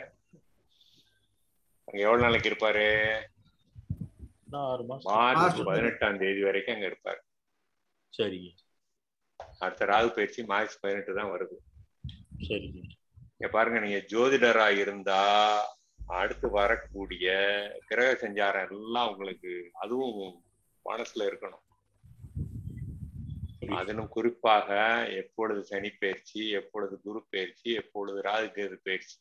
அங்க எவ்வளவு நாளைக்கு இருப்பாரு இன்னும் ஆறு மாசம் மார்ச் மார்ச் பதினெட்டாம் தேதி வரைக்கும் அங்க இருப்பாரு சரிங்க அடுத்த ராகு பயிற்சி மார்ச் பதினெட்டு தான் வருது சரிங்க இங்க பாருங்க நீங்க ஜோதிடரா இருந்தா அடுத்து வரக்கூடிய கிரக சஞ்சாரம் எல்லாம் உங்களுக்கு அதுவும் மனசுல இருக்கணும் அதிலும் குறிப்பாக எப்பொழுது சனி பயிற்சி எப்பொழுது குரு பயிற்சி எப்பொழுது ராகு கேது பயிற்சி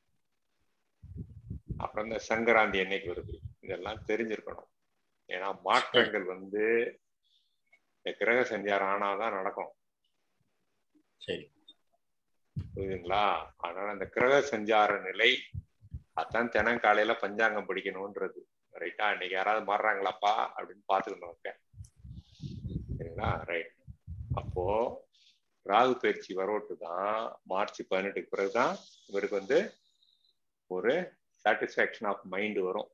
அப்புறம் இந்த சங்கராந்தி என்னைக்கு வருது இதெல்லாம் தெரிஞ்சிருக்கணும் ஏன்னா மாற்றங்கள் வந்து இந்த கிரக சஞ்சாரம் ஆனாதான் நடக்கும் சரி புரியுதுங்களா அதனால அந்த கிரக சஞ்சார நிலை அதான் தினம் காலையில பஞ்சாங்கம் படிக்கணும்ன்றது ரைட்டா இன்னைக்கு யாராவது மாறுறாங்களாப்பா அப்படின்னு பாத்துக்கணும் இருக்கேன் சரிங்களா ரைட் அப்போ ராகு பயிற்சி வரவிட்டு தான் மார்ச் பதினெட்டுக்கு பிறகுதான் இவருக்கு வந்து ஒரு சாட்டிஸ்பாக்சன் ஆஃப் மைண்ட் வரும்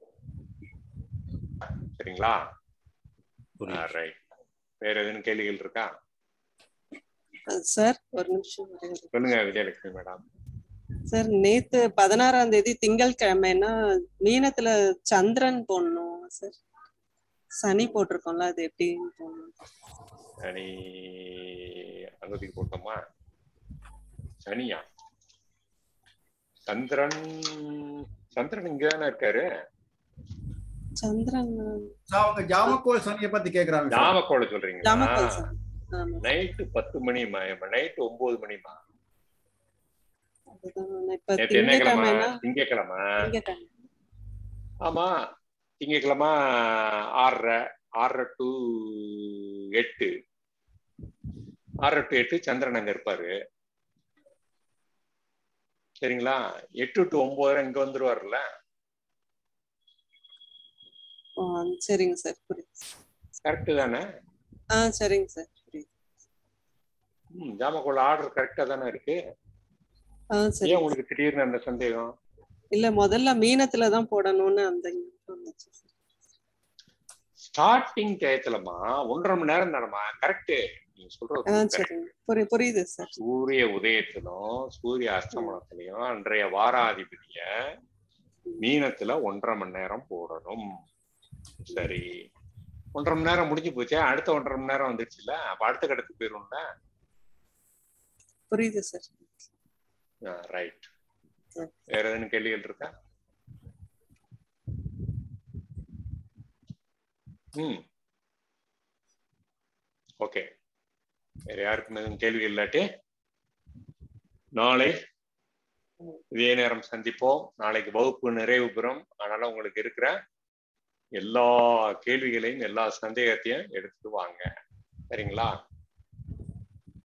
சரிங்களா புரியுது ரைட் வேற எதுவும் கேள்விகள் இருக்கா அஹ் சார் ஒரு நிமிஷம் ஒரே ஒரு- சொல்லுங்க விஜயலட்சுமி மேடம் சார் நேத்து பதினாறாம் தேதி திங்கட்கிழமைன்னா மீனத்துல சந்திரன் போடணும் சார் சனி போட்டிருக்கோம்ல அது எப்படி போடணும் சனி அனுமதிக்கு போட்டோமா சனியா சந்திரன் சந்திரன் இங்க தானே இருக்காரு சந்திரன் சார், அவங்க ஜாமக்கோல் சனியை பத்தி கேக்குறாங்க சார். நாமக்கோட சொல்றீங்களா நாமக்கல் சார் ஆமா நைட்டு பத்து மணிமா நைட்டு ஒன்பது மணிமா அதுதான் இப்ப நேற்று என்ன கிழமை திங்கட்கிழமைனா திங்கக்கிழமை திங்கட்கிழமை ஆமா திங்கக்கிழமை ஆறரை ஆறரை டு எட்டு ஆறரை டு எட்டு சந்திரன் அங்க இருப்பாரு சரிங்களா எட்டு டு ஒன்பதரை இங்க வந்துருவாருல்ல ஆ, சரிங்க சார் புரியுது கரெக்ட் தானே ஆ சரிங்க சார் புரியுது ம் ஜாமக்கோல் ஆர்டர் கரெக்டா தானே இருக்கு ஆ சரி ஏன் உங்களுக்கு திடீர்னு அந்த சந்தேகம் இல்ல முதல்ல மீனத்துல தான் போடணும்னு அந்த ஞாபகம் வந்துச்சு sir. ஸ்டார்டிங் டயத்துலமா ஒன்றரை மணி நேரம் தானமா கரெக்ட் நீங்க ஆ சொல்றது correct. சரிங்க புரி புரியுது சார் சூரிய உதயத்திலும் சூரிய அஸ்தமனத்திலையும் அன்றைய வாராதிபதிய மீனத்துல ஒன்றரை மணி நேரம் போடணும் சரி ஒன்றரை மணி நேரம் முடிஞ்சு போச்சே அடுத்த ஒன்றரை மணி நேரம் வந்துருச்சுல்ல அப்ப அடுத்த கட்டத்துக்கு போயிரும்ல புரியுது சார் ரைட் சரி. வேற ஏதேனும் கேள்விகள் இருக்கா ம் ஓகே வேற யாருக்கும் எதுவும் கேள்வி இல்லாட்டி நாளை இதே நேரம் சந்திப்போம் நாளைக்கு வகுப்பு நிறைவு பெறும் அதனால உங்களுக்கு இருக்கிற எல்லா கேள்விகளையும் எல்லா சந்தேகத்தையும் எடுத்துட்டு வாங்க சரிங்களா